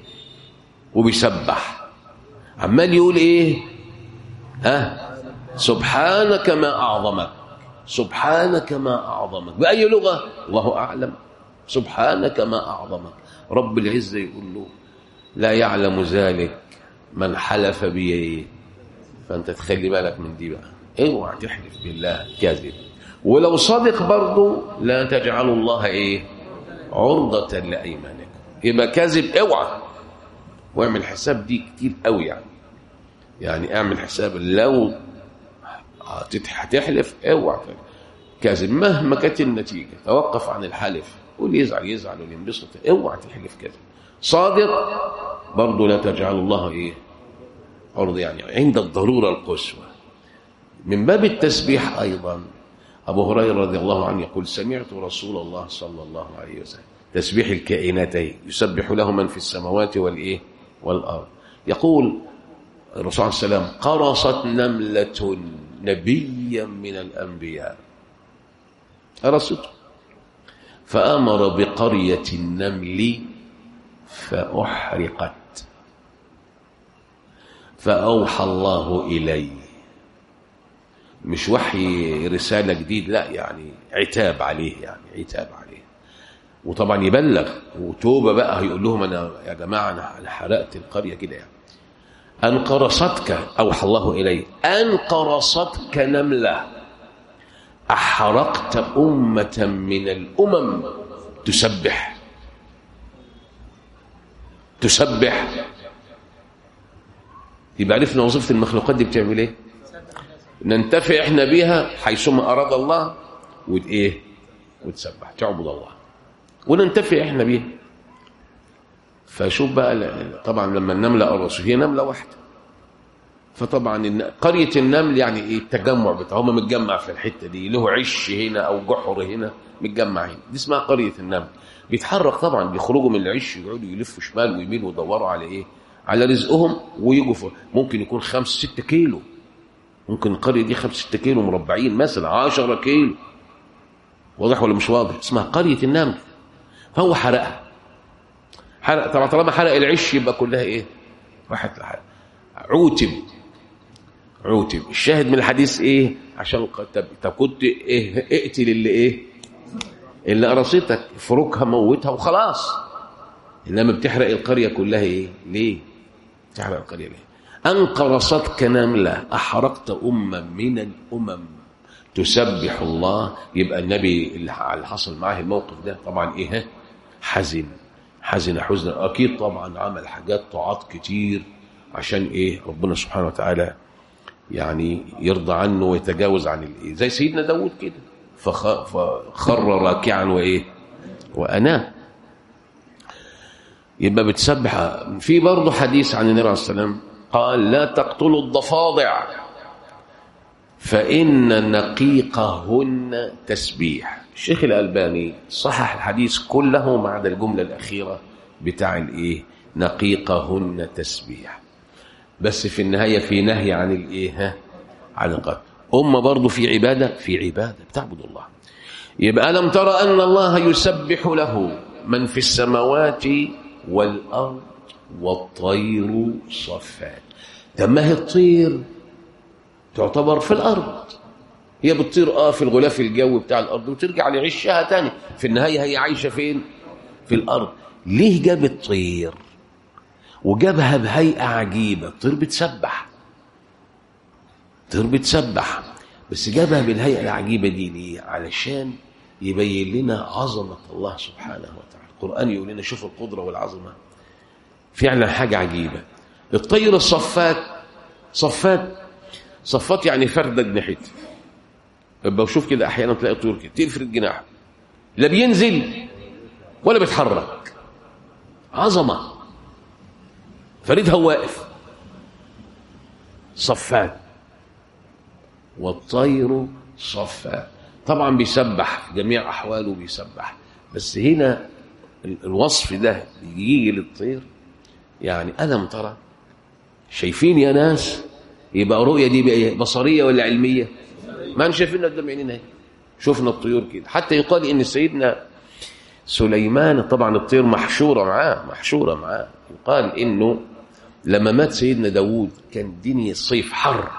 A: وبيسبح عمال يقول ايه ها سبحانك ما اعظمك سبحانك ما اعظمك باي لغه الله اعلم سبحانك ما أعظمك رب العزة يقول له لا يعلم ذلك من حلف بيه فأنت تخلي بالك من دي بقى اوعى تحلف بالله كاذب ولو صادق برضه لا تجعلوا الله ايه عرضة لأيمانكم يبقى كاذب اوعى واعمل حساب دي كتير قوي يعني يعني اعمل حساب لو هتحلف اوعى كاذب مهما كانت النتيجة توقف عن الحلف واللي يزعل يزعل واللي ينبسط اوعى تحلف كذب صادق برضه لا تجعل الله ايه عرض يعني عند الضرورة القصوى من باب التسبيح أيضا أبو هريرة رضي الله عنه يقول سمعت رسول الله صلى الله عليه وسلم تسبيح الكائناتين يسبح له من في السماوات والإيه والأرض يقول الرسول صلى الله عليه وسلم قرصت نملة نبيا من الأنبياء قرصته فأمر بقرية النمل فأحرقت فأوحى الله إلي مش وحي رسالة جديد لا يعني عتاب عليه يعني عتاب عليه وطبعا يبلغ وتوبة بقى هيقول لهم أنا يا جماعة أنا حرقت القرية كده يعني أن قرصتك أوحى الله إلي أن قرصتك نملة أحرقت أمة من الأمم تسبح تسبح يبقى عرفنا وظيفة المخلوقات دي بتعمل ايه ننتفع احنا بيها حيثما أراد الله وإيه وتسبح تعبد الله وننتفع احنا بيها فشوف بقى طبعا لما النملة قرصوا هي نملة واحدة فطبعا قرية النمل يعني ايه التجمع بتاعه هم متجمع في الحتة دي له عش هنا أو جحر هنا متجمع هنا دي اسمها قرية النمل بيتحرك طبعا بيخرجوا من العش يقعدوا يلفوا شمال ويمين ويدوروا على ايه على رزقهم ويجوا ممكن يكون خمس ست كيلو ممكن القرية دي خمس ست كيلو مربعين مثلا عشرة كيلو واضح ولا مش واضح اسمها قرية النمل فهو حرقها حرق طبعا طالما حرق العش يبقى كلها ايه واحد عوتب عوتب الشاهد من الحديث ايه عشان طب طب كنت ايه اقتل اللي ايه اللي قرصتك افركها موتها وخلاص انما بتحرق القريه كلها ايه ليه بتحرق القريه ليه ان قرصتك نمله احرقت امه من الامم تسبح الله يبقى النبي اللي حصل معاه الموقف ده طبعا ايه حزن حزن حزنا اكيد طبعا عمل حاجات طاعات كتير عشان ايه ربنا سبحانه وتعالى يعني يرضى عنه ويتجاوز عن الايه زي سيدنا داود كده فخ... فخر راكعا وايه واناه يبقى بتسبح في برضه حديث عن النبي عليه الصلاه والسلام قال لا تقتلوا الضفادع فإن نقيقهن تسبيح الشيخ الألباني صحح الحديث كله ما عدا الجملة الأخيرة بتاع الإيه نقيقهن تسبيح بس في النهاية في نهي عن الإيه عن القتل أمة برضه في عبادة في عبادة بتعبد الله يبقى ألم ترى أن الله يسبح له من في السماوات والأرض والطير صفات طب ما هي الطير تعتبر في الأرض هي بتطير اه في الغلاف الجوي بتاع الأرض وترجع لعشها تاني في النهاية هي عايشة فين في الأرض ليه جاب الطير وجابها بهيئة عجيبة الطير بتسبح الطير بتسبح بس جابها بالهيئة العجيبة دي ليه علشان يبين لنا عظمة الله سبحانه وتعالى القرآن يقول لنا شوف القدرة والعظمة فعلا حاجة عجيبة الطير الصفات صفات صفات يعني فردة جناحتها يبقى وشوف كده احيانا تلاقي الطيور كده تفرد جناحه لا بينزل ولا بيتحرك عظمه فريدها واقف صفات والطير صفات طبعا بيسبح في جميع احواله بيسبح بس هنا الوصف ده يجي للطير يعني ألم ترى شايفين يا ناس يبقى رؤية دي بقى بصرية ولا علمية ما انت شايفينها قدام عينينا شفنا الطيور كده حتى يقال ان سيدنا سليمان طبعا الطير محشورة معاه محشورة معاه يقال انه لما مات سيدنا داود كان الدنيا الصيف حر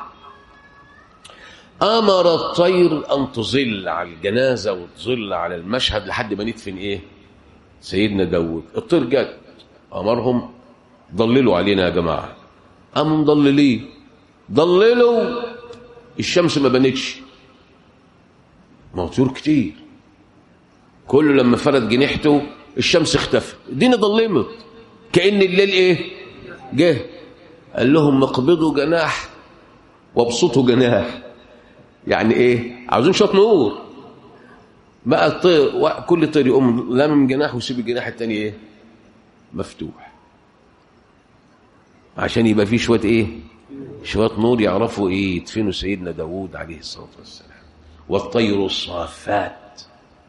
A: امر الطير ان تظل على الجنازة وتظل على المشهد لحد ما ندفن ايه سيدنا داود الطير جت امرهم ضللوا علينا يا جماعه قاموا مضللين ضللوا الشمس ما بنتش ما هو طيور كتير كله لما فرد جنيحته الشمس اختفت الدنيا ضلمت كأن الليل ايه جه قال لهم اقبضوا جناح وابسطوا جناح يعني ايه عاوزين شويه نور بقى الطير كل طير يقوم لامم جناح ويسيب الجناح التاني ايه مفتوح عشان يبقى فيه شويه ايه شويه نور يعرفوا ايه يدفنوا سيدنا داوود عليه الصلاه والسلام والطير الصافات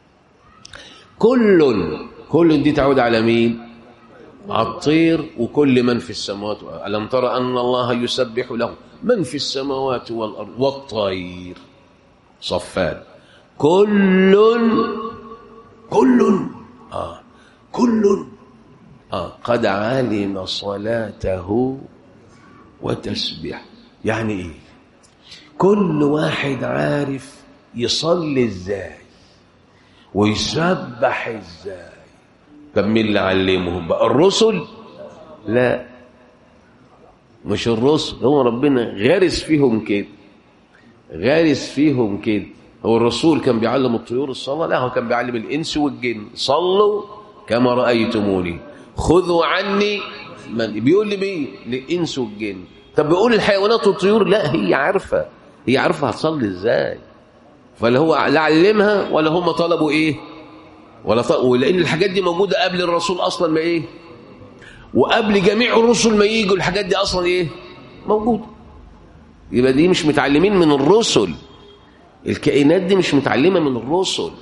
A: كل كل دي تعود على مين على الطير وكل من في السماوات ألم ترى أن الله يسبح له من في السماوات والأرض والطير صفات كل كل آه كل آه قد علم صلاته وتسبح يعني ايه كل واحد عارف يصلي ازاي ويسبح ازاي طب مين اللي علمهم بقى الرسل لا مش الرسل هو ربنا غارس فيهم كده غارس فيهم كده هو الرسول كان بيعلم الطيور الصلاة لا هو كان بيعلم الإنس والجن صلوا كما رأيتموني خذوا عني من بيقول لي مين للإنس والجن طب بيقول الحيوانات والطيور لا هي عارفة هي عارفة هتصلي ازاي فلا هو لا علمها ولا هم طلبوا ايه ولا طلبوا لان الحاجات دي موجوده قبل الرسول اصلا ما ايه وقبل جميع الرسل ما يجوا الحاجات دي اصلا ايه موجوده يبقى دي مش متعلمين من الرسل الكائنات دي مش متعلمه من الرسل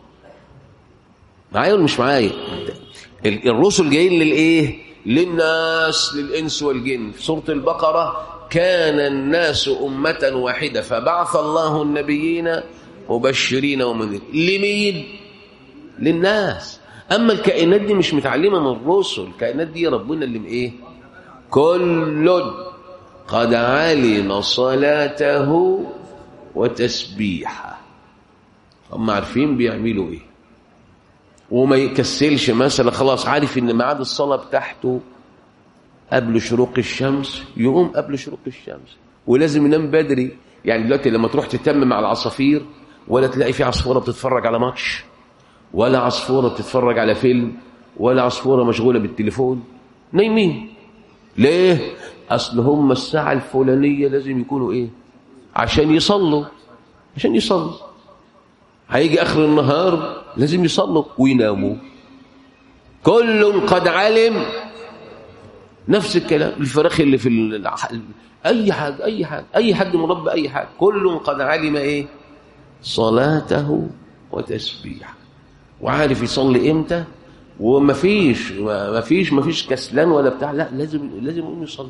A: معايا ولا مش معايا الرسل جايين للايه للناس للانس والجن في سوره البقره كان الناس امه واحده فبعث الله النبيين مبشرين ومنذرين لمين للناس اما الكائنات دي مش متعلمه من الرسل الكائنات دي ربنا اللي ايه كل قد علم صلاته وتسبيحه هم عارفين بيعملوا ايه وما يكسلش مثلا خلاص عارف ان ميعاد الصلاه بتاعته قبل شروق الشمس يقوم قبل شروق الشمس ولازم ينام بدري يعني دلوقتي لما تروح تتم مع العصافير ولا تلاقي في عصفوره بتتفرج على ماتش ولا عصفوره بتتفرج على فيلم ولا عصفوره مشغوله بالتليفون نايمين ليه اصل هم الساعه الفلانيه لازم يكونوا ايه عشان يصلوا عشان يصلوا هيجي اخر النهار لازم يصلوا ويناموا كل قد علم نفس الكلام الفراخ اللي في الح... اي حاجه اي حاجه اي حد مربى اي حاجه كل قد علم ايه صلاته وتسبيحه وعارف يصلي امتى وما فيش ما فيش ما فيش كسلان ولا بتاع لا لازم لازم يقوم يصلي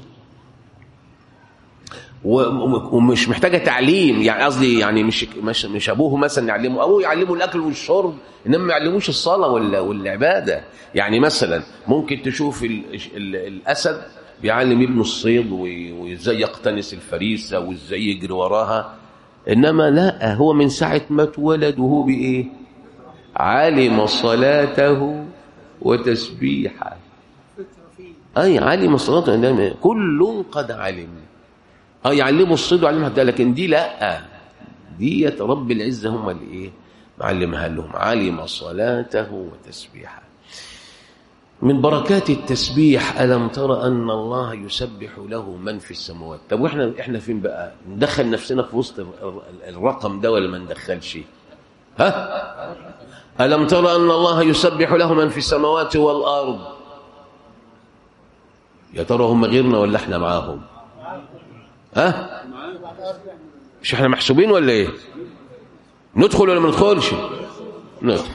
A: ومش محتاجه تعليم يعني قصدي يعني مش مش مش ابوه مثلا يعلمه ابوه يعلمه الاكل والشرب انما ما يعلموش الصلاه ولا والعباده يعني مثلا ممكن تشوف ال ال الاسد بيعلم ابنه الصيد وازاي يقتنص الفريسه وازاي يجري وراها انما لا هو من ساعه ما اتولد وهو بايه علم صلاته وتسبيحه اي علم صلاته كل قد علم اه يعلموا الصيد ويعلمها ده لكن دي لا ديت رب العزه هم اللي ايه معلمها لهم علم صلاته وتسبيحه من بركات التسبيح الم ترى ان الله يسبح له من في السماوات طب واحنا احنا فين بقى ندخل نفسنا في وسط الرقم ده ولا ما ندخلش ها الم ترى ان الله يسبح له من في السماوات والارض يا ترى هم غيرنا ولا احنا معاهم ها مش احنا محسوبين ولا ايه ندخل ولا ما ندخلش ندخل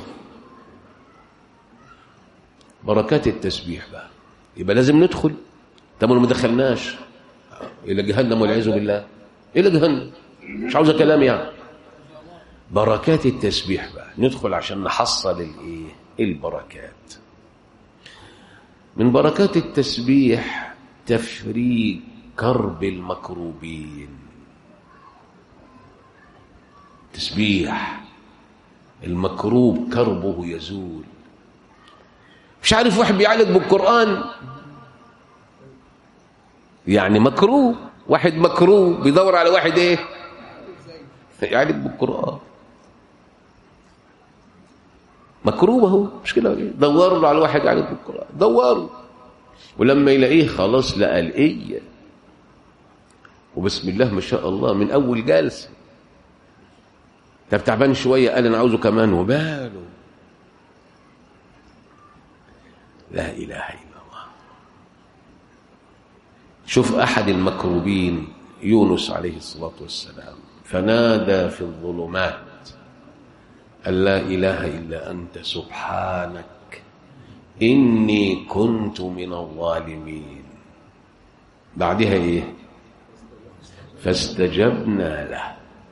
A: بركات التسبيح بقى يبقى لازم ندخل طب ما دخلناش الى جهنم والعياذ بالله الى جهنم مش عاوزه كلام يعني بركات التسبيح بقى ندخل عشان نحصل الايه البركات من بركات التسبيح تفريج كرب المكروبين تسبيح المكروب كربه يزول مش عارف واحد بيعالج بالقرآن يعني مكروه واحد مكروه بيدور على واحد ايه يعالج بالقرآن مكروه اهو مش كده دوروا له على واحد يعالج بالقرآن دوروا ولما يلاقيه خلاص لقى الايه وبسم الله ما شاء الله من اول جلسه طب تعبان شويه قال انا عاوزه كمان وباله لا اله الا الله شوف احد المكروبين يونس عليه الصلاه والسلام فنادى في الظلمات ان لا اله الا انت سبحانك اني كنت من الظالمين بعدها ايه فاستجبنا له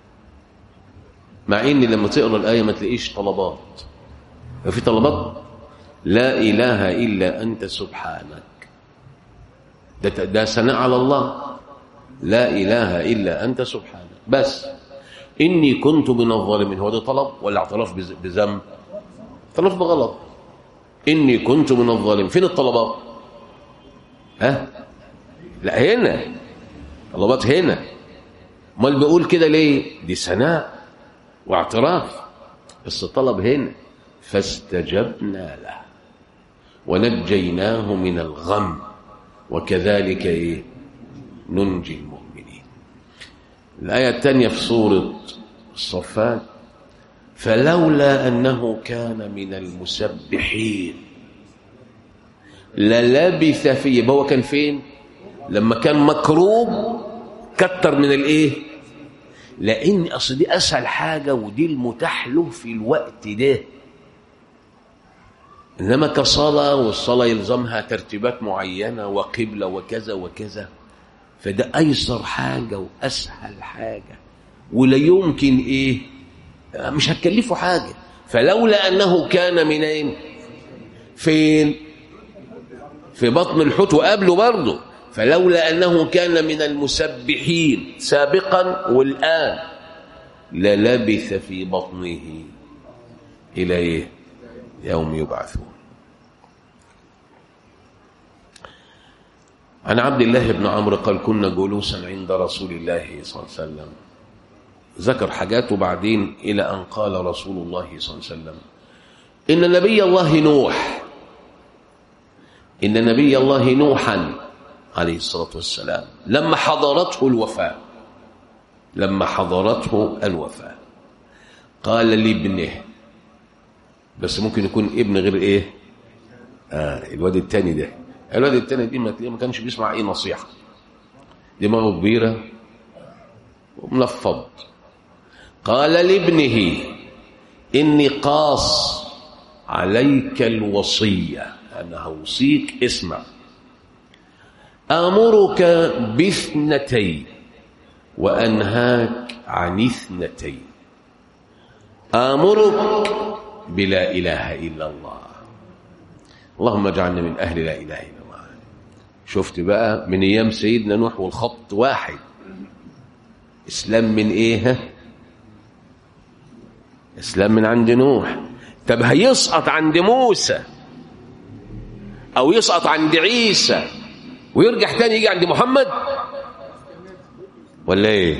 A: مع ان لما تقرا الايه ما تلاقيش طلبات في طلبات لا اله الا انت سبحانك ده ده ثناء على الله لا اله الا انت سبحانك بس اني كنت من الظالمين هو ده طلب ولا اعتراف بذنب اعتراف بغلط اني كنت من الظالمين فين الطلبات ها لا هنا طلبات هنا امال بيقول كده ليه دي ثناء واعتراف بس طلب هنا فاستجبنا له ونجيناه من الغم وكذلك ايه ننجي المؤمنين الآية الثانية في سورة الصفات فلولا أنه كان من المسبحين للبث فيه يبقى هو كان فين لما كان مكروب كتر من الايه لان اصل دي اسهل حاجه ودي المتاح له في الوقت ده انما كصلاه والصلاه يلزمها ترتيبات معينه وقبله وكذا وكذا فده ايسر حاجه واسهل حاجه ولا يمكن ايه مش هتكلفه حاجه فلولا انه كان منين فين في بطن الحوت وقبله برضه فلولا انه كان من المسبحين سابقا والان للبث في بطنه الى ايه يوم يبعثون عن عبد الله بن عمرو قال كنا جلوسا عند رسول الله صلى الله عليه وسلم ذكر حاجات وبعدين الى ان قال رسول الله صلى الله عليه وسلم ان نبي الله نوح ان نبي الله نوحا عليه الصلاة والسلام لما حضرته الوفاة لما حضرته الوفاة قال لابنه بس ممكن يكون ابن غير ايه آه الواد التاني ده الواد التاني دي ما كانش بيسمع ايه نصيحة دماغه كبيرة ومنفض قال لابنه إني قاص عليك الوصية أنا هوصيك اسمع آمرك باثنتين وأنهاك عن اثنتين آمرك بلا إله إلا الله اللهم اجعلنا من أهل لا إله إلا الله شفت بقى من أيام سيدنا نوح والخط واحد إسلام من إيه إسلام من عند نوح طب هيسقط عند موسى أو يسقط عند عيسى ويرجع تاني يجي عند محمد ولا ايه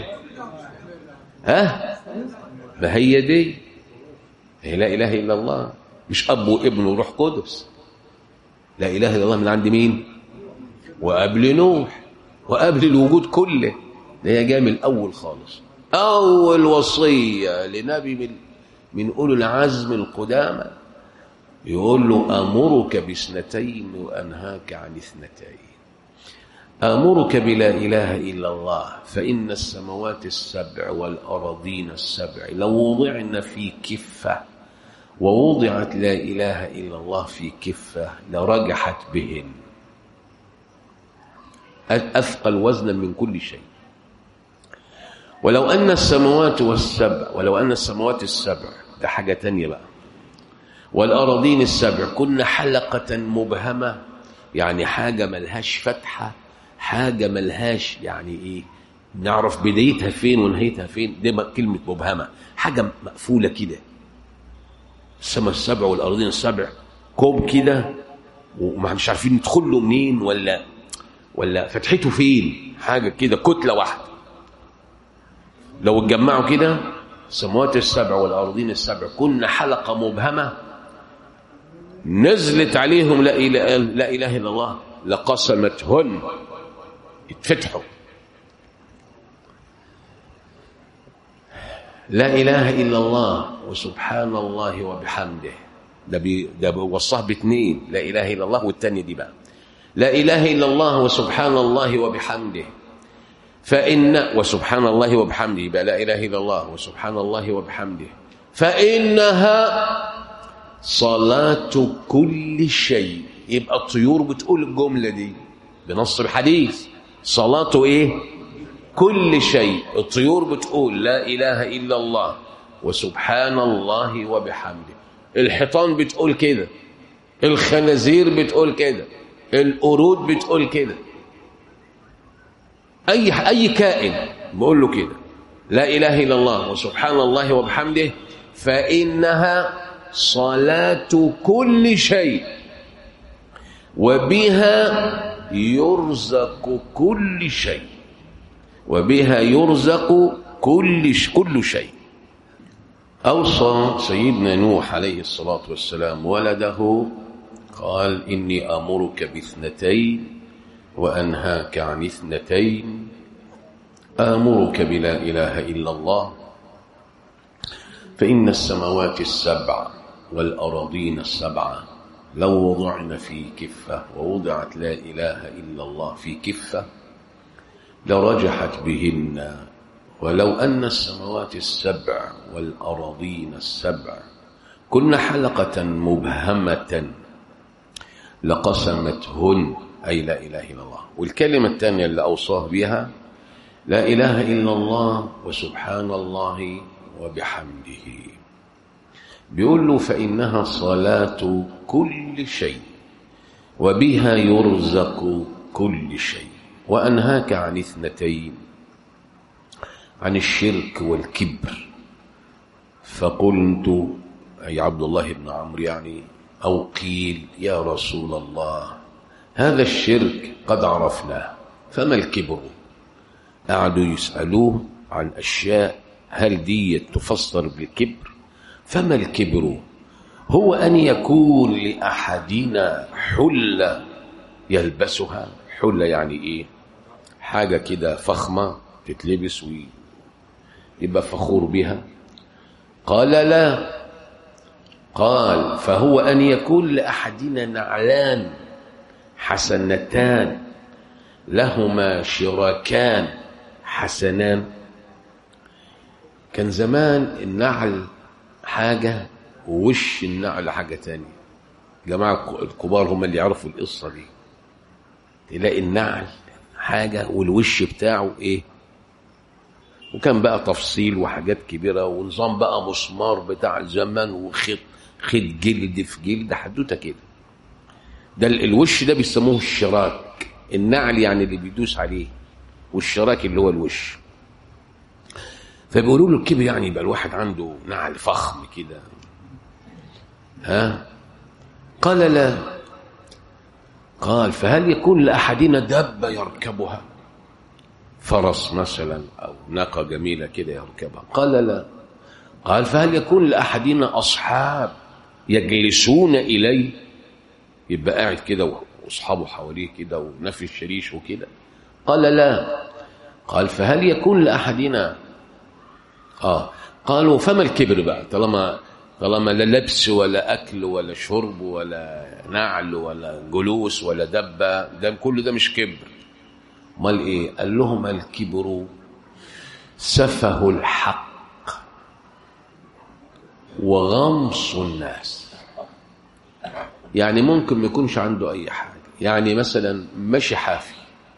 A: ها ما هي دي هي لا اله الا الله مش اب وابن وروح قدس لا اله الا الله من عند مين وقبل نوح وقبل الوجود كله ده هي جايه من الاول خالص اول وصيه لنبي من من اولي العزم القدامى يقول له امرك باثنتين وانهاك عن اثنتين آمرك بلا إله إلا الله فإن السماوات السبع والأراضين السبع لو وضعن في كفة ووضعت لا إله إلا الله في كفة لرجحت بهن أثقل وزنا من كل شيء ولو أن السماوات والسبع ولو أن السماوات السبع ده حاجة تانية بقى والأراضين السبع كن حلقة مبهمة يعني حاجة ملهاش فتحة حاجة ملهاش يعني ايه نعرف بدايتها فين ونهايتها فين دي كلمة مبهمة حاجة مقفولة كده السماء السبع والأرضين السبع كوب كده وما مش عارفين ندخل له منين ولا ولا فتحته فين حاجه كده كتله واحده لو اتجمعوا كده السماوات السبع والارضين السبع كنا حلقه مبهمه نزلت عليهم لا اله لا اله الا الله لقسمتهن اتفتحوا لا اله الا الله وسبحان الله وبحمده ده بي ده بيوصاه باثنين لا اله الا الله والثانيه دي بقى لا اله الا الله وسبحان الله وبحمده فان وسبحان الله وبحمده يبقى لا اله الا الله وسبحان الله وبحمده فانها صلاه كل شيء يبقى الطيور بتقول الجمله دي بنص الحديث صلاه ايه كل شيء الطيور بتقول لا اله الا الله وسبحان الله وبحمده الحيطان بتقول كده الخنازير بتقول كده القرود بتقول كده اي اي كائن بقول له كده لا اله الا الله وسبحان الله وبحمده فانها صلاه كل شيء وبها يرزق كل شيء وبها يرزق كل كل شيء أوصى سيدنا نوح عليه الصلاة والسلام ولده قال إني أمرك باثنتين وأنهاك عن اثنتين آمرك بلا إله إلا الله فإن السماوات السبع والأراضين السبعة لو وضعن في كفة ووضعت لا إله إلا الله في كفة لرجحت بهن ولو أن السماوات السبع والأراضين السبع كن حلقة مبهمة لقسمتهن أي لا إله إلا الله والكلمة الثانية اللي أوصاه بها لا إله إلا الله وسبحان الله وبحمده بيقول له فإنها صلاة كل شيء وبها يرزق كل شيء وأنهاك عن اثنتين عن الشرك والكبر فقلت أي عبد الله بن عمرو يعني أو قيل يا رسول الله هذا الشرك قد عرفناه فما الكبر قعدوا يسألوه عن أشياء هل دي تفسر بالكبر فما الكبر هو أن يكون لأحدنا حلة يلبسها حلة يعني إيه حاجة كده فخمة تتلبس ويبقى فخور بها قال لا قال فهو أن يكون لأحدنا نعلان حسنتان لهما شراكان حسنان كان زمان النعل حاجة ووش النعل حاجة تانية جماعة الكبار هم اللي يعرفوا القصة دي تلاقي النعل حاجة والوش بتاعه ايه وكان بقى تفصيل وحاجات كبيرة ونظام بقى مسمار بتاع زمان وخيط خيط جلد في جلد حدوته كده ده الوش ده بيسموه الشراك النعل يعني اللي بيدوس عليه والشراك اللي هو الوش فبيقولوا له الكبر يعني يبقى الواحد عنده نعل فخم كده ها قال لا قال فهل يكون لأحدنا دابة يركبها فرس مثلا أو ناقة جميلة كده يركبها قال لا قال فهل يكون لأحدنا أصحاب يجلسون إليه يبقى قاعد كده واصحابه حواليه كده ونفي الشريش وكده قال لا قال فهل يكون لأحدنا آه قالوا فما الكبر بقى طالما طالما لا لبس ولا أكل ولا شرب ولا نعل ولا جلوس ولا دبة ده كل ده مش كبر امال ايه قال لهم الكبر سفه الحق وغمص الناس يعني ممكن ما يكونش عنده اي حاجه يعني مثلا ماشي حافي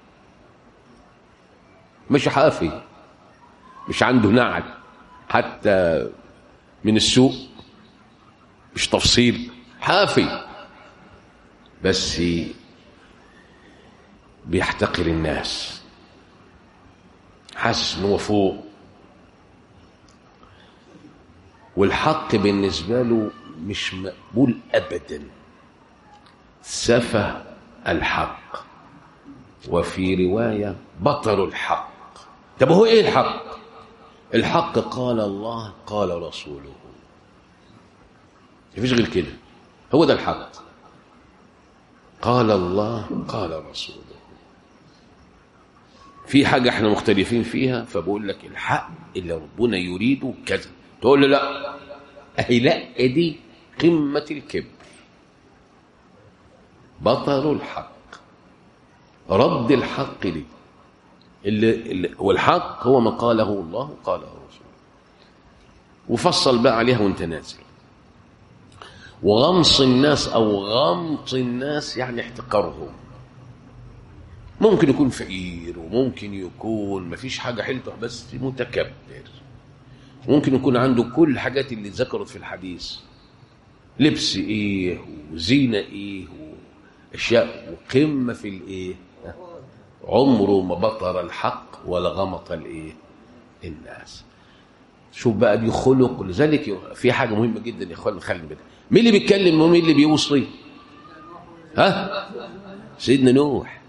A: ماشي حافي مش عنده نعل حتى من السوق مش تفصيل حافي بس بيحتقر الناس حاسس ان هو فوق والحق بالنسبه له مش مقبول ابدا سفه الحق وفي رواية بطر الحق طب هو ايه الحق الحق قال الله قال رسوله مفيش غير كده هو ده الحق قال الله قال رسوله في حاجة احنا مختلفين فيها فبقول لك الحق اللي ربنا يريده كذا تقول له لا اهي لا دي قمة الكبر بطل الحق رد الحق لي اللي, اللي والحق هو ما قاله الله قاله رسوله وفصل بقى عليها وانت نازل وغمص الناس او غمط الناس يعني احتقارهم ممكن يكون فقير وممكن يكون مفيش حاجه حلته بس متكبر ممكن يكون عنده كل الحاجات اللي ذكرت في الحديث لبس ايه وزينه ايه واشياء وقمه في الايه عمره ما بطر الحق ولا غمط الايه الناس شوف بقى دي خلق لذلك في حاجه مهمه جدا يا اخوان خلي بالك مين اللي بيتكلم ومين اللي بيوصي ها سيدنا نوح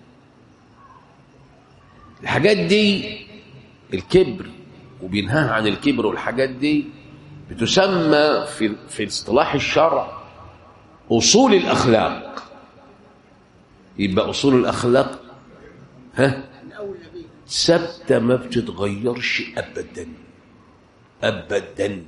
A: الحاجات دي الكبر وبينهاها عن الكبر والحاجات دي بتسمى في في اصطلاح الشرع اصول الاخلاق يبقى اصول الاخلاق ها ثابته ما بتتغيرش ابدا ابدا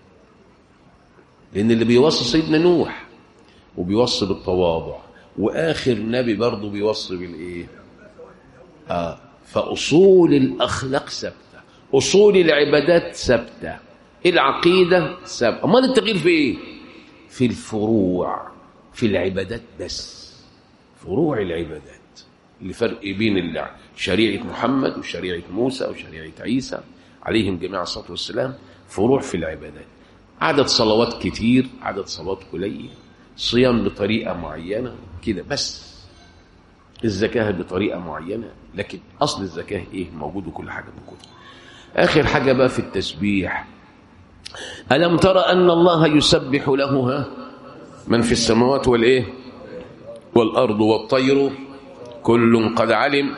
A: لان اللي بيوصي سيدنا نوح وبيوصي بالتواضع واخر نبي برضه بيوصي بالايه اه فاصول الاخلاق ثابته اصول العبادات ثابته العقيده ثابته امال التغيير في ايه في الفروع في العبادات بس فروع العبادات الفرق بين شريعه محمد وشريعه موسى وشريعه عيسى عليهم جميع الصلاه والسلام فروع في العبادات عدد صلوات كتير عدد صلوات قليل صيام بطريقه معينه كده بس الزكاه بطريقه معينه لكن اصل الزكاه ايه موجود وكل حاجه موجوده اخر حاجه بقى في التسبيح الم ترى ان الله يسبح له ها من في السماوات والايه والارض والطير كل قد علم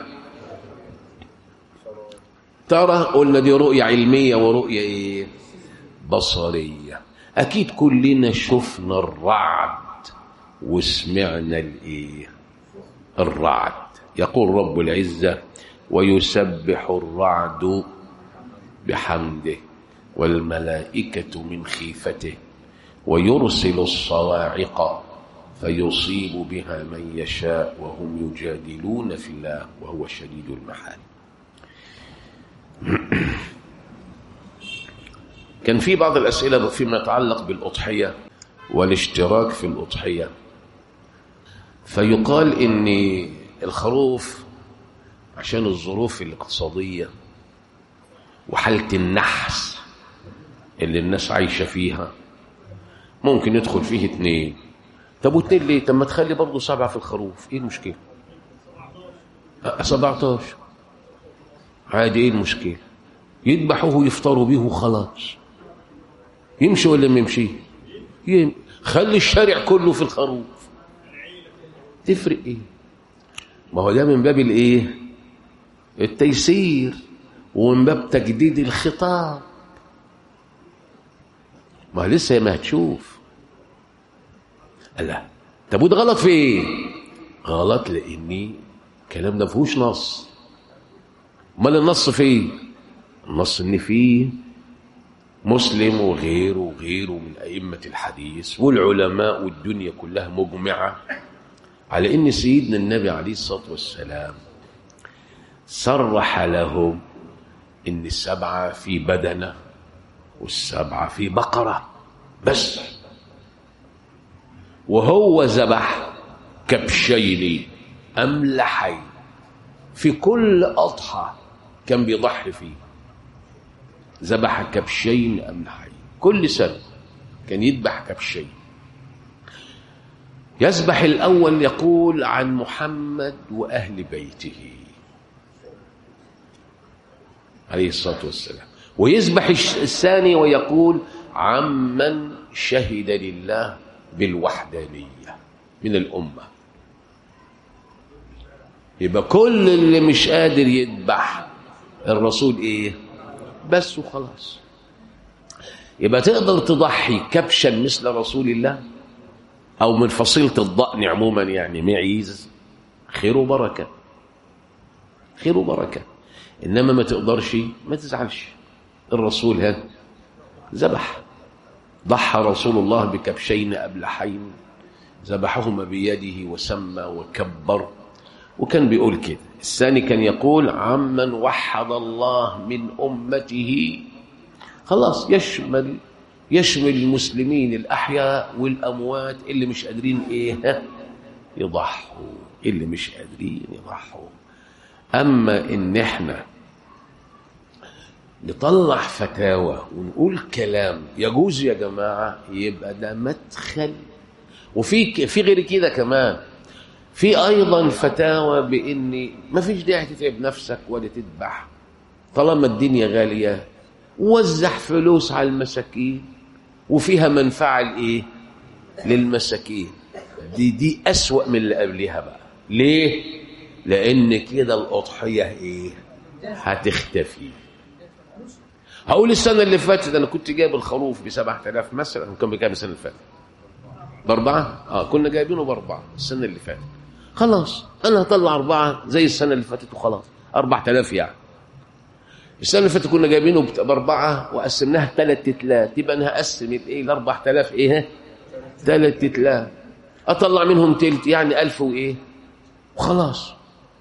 A: ترى قلنا دي رؤيه علميه ورؤيه ايه بصريه اكيد كلنا شفنا الرعد وسمعنا الايه الرعد يقول رب العزه ويسبح الرعد بحمده والملائكه من خيفته ويرسل الصواعق فيصيب بها من يشاء وهم يجادلون في الله وهو شديد المحال كان في بعض الأسئلة فيما يتعلق بالأضحية والاشتراك في الأضحية فيقال إن الخروف عشان الظروف الاقتصادية وحالة النحس اللي الناس عايشة فيها ممكن يدخل فيه اتنين طب واتنين ليه؟ طب ما تخلي برضه سبعة في الخروف ايه المشكلة؟ 17 عادي ايه المشكلة؟ يذبحوه ويفطروا بيه وخلاص يمشي ولا ما يمشي؟ يم... خلي الشارع كله في الخروف تفرق ايه؟ ما هو ده من باب الايه؟ التيسير ومن باب تجديد الخطاب ما لسه ما هتشوف لا طب وده غلط في ايه غلط لاني الكلام ده فيهوش نص امال النص فيه النص ان فيه مسلم وغيره وغيره من ائمه الحديث والعلماء والدنيا كلها مجمعه على ان سيدنا النبي عليه الصلاه والسلام صرح لهم ان السبعه في بدنه والسبعه في بقره بس وهو ذبح كبشين املحين في كل اضحى كان بيضحي فيه ذبح كبشين املحين كل سنه كان يذبح كبشين يذبح الاول يقول عن محمد واهل بيته عليه الصلاه والسلام ويذبح الثاني ويقول عمن شهد لله بالوحدانيه من الامه يبقى كل اللي مش قادر يذبح الرسول ايه بس وخلاص يبقى تقدر تضحي كبشا مثل رسول الله او من فصيله الضأن عموما يعني معيز خير وبركه خير وبركه انما ما تقدرش ما تزعلش الرسول ها ذبح ضحى رسول الله بكبشين ابلحين ذبحهما بيده وسمى وكبر وكان بيقول كده الثاني كان يقول عمن وحد الله من امته خلاص يشمل يشمل المسلمين الاحياء والاموات اللي مش قادرين ايه يضحوا اللي مش قادرين يضحوا اما ان احنا نطلع فتاوى ونقول كلام يجوز يا جماعه يبقى ده مدخل وفي في غير كده كمان في ايضا فتاوى بان ما فيش داعي تتعب نفسك ولا تذبح طالما الدنيا غاليه وزع فلوس على المساكين وفيها منفعه لايه للمساكين دي دي اسوا من اللي قبلها بقى ليه لان كده الاضحيه ايه هتختفي هقول السنه اللي فاتت انا كنت جايب الخروف ب 7000 مثلا كان بكام السنه اللي فاتت باربعه اه كنا جايبينه باربعه السنه اللي فاتت خلاص انا هطلع اربعه زي السنه اللي فاتت وخلاص 4000 يعني السنه اللي فاتت كنا جايبينه باربعه وقسمناها ثلاث تتلات يبقى انا هقسم الايه ال 4000 ايه ثلاث تتلات اطلع منهم تلت يعني 1000 وايه وخلاص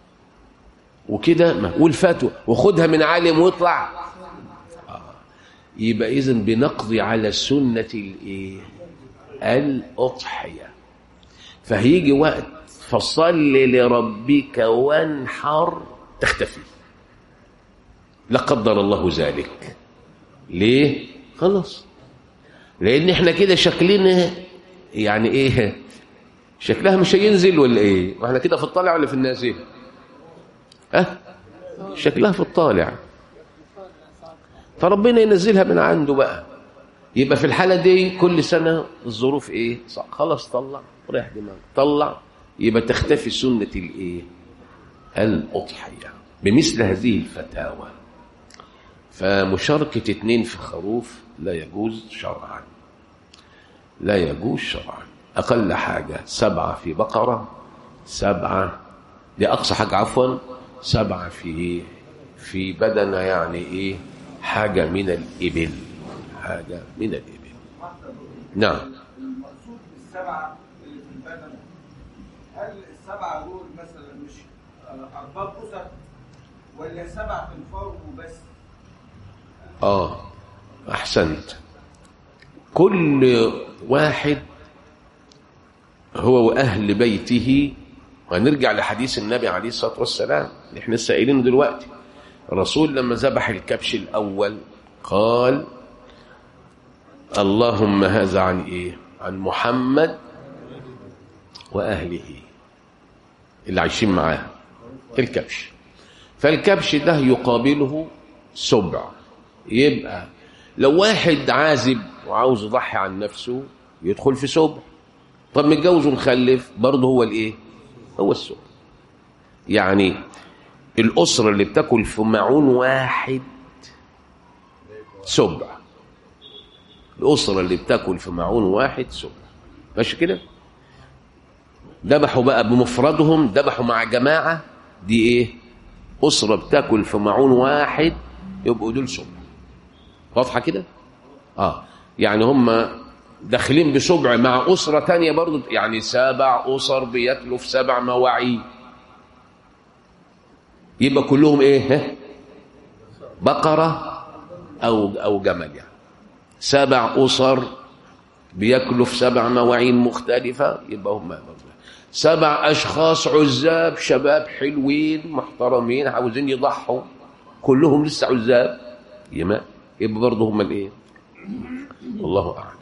A: وكده والفتوى وخدها من عالم واطلع آه. يبقى اذا بنقضي على سنه الايه الاضحيه فهيجي وقت فصل لربك وانحر تختفي لا قدر الله ذلك ليه خلاص لان احنا كده شكلنا يعني ايه شكلها مش هينزل ولا ايه واحنا كده في الطالع ولا في النازل اه شكلها في الطالع فربنا ينزلها من عنده بقى يبقى في الحالة دي كل سنة الظروف ايه صح. خلاص طلع ريح دماغك طلع يبقى تختفي سنة الايه الأضحية بمثل هذه الفتاوى فمشاركة اتنين في خروف لا يجوز شرعا لا يجوز شرعا أقل حاجة سبعة في بقرة سبعة دي أقصى حاجة عفوا سبعة في في بدنة يعني إيه حاجة من الإبل حاجة من الإبل نعم
B: المقصود بالسبعة اللي في البدن هل السبعة دول مثلا مش أرباب أسر ولا سبع أنفار وبس؟
A: آه أحسنت كل واحد هو وأهل بيته وهنرجع لحديث النبي عليه الصلاة والسلام اللي احنا لسه قايلينه دلوقتي الرسول لما ذبح الكبش الأول قال اللهم هذا عن إيه عن محمد وأهله اللي عايشين معاه الكبش فالكبش ده يقابله سبع يبقى لو واحد عازب وعاوز يضحي عن نفسه يدخل في سبع طب متجوز ومخلف برضه هو الايه هو السبع يعني الأسرة اللي بتاكل في معون واحد سبع الأسرة اللي بتاكل في معون واحد سبع ماشي كده ذبحوا بقى بمفردهم ذبحوا مع جماعة دي ايه أسرة بتاكل في معون واحد يبقوا دول سبع واضحة كده اه يعني هم داخلين بسبع مع أسرة تانية برضو يعني سبع أسر بياكلوا في سبع مواعيد يبقى كلهم ايه ها؟ بقرة أو أو جمل يعني سبع أسر بياكلوا في سبع مواعين مختلفة يبقى هم برضو سبع أشخاص عزاب شباب حلوين محترمين عاوزين يضحوا كلهم لسه عزاب يبقى يبقى برضه هم الايه الله اعلم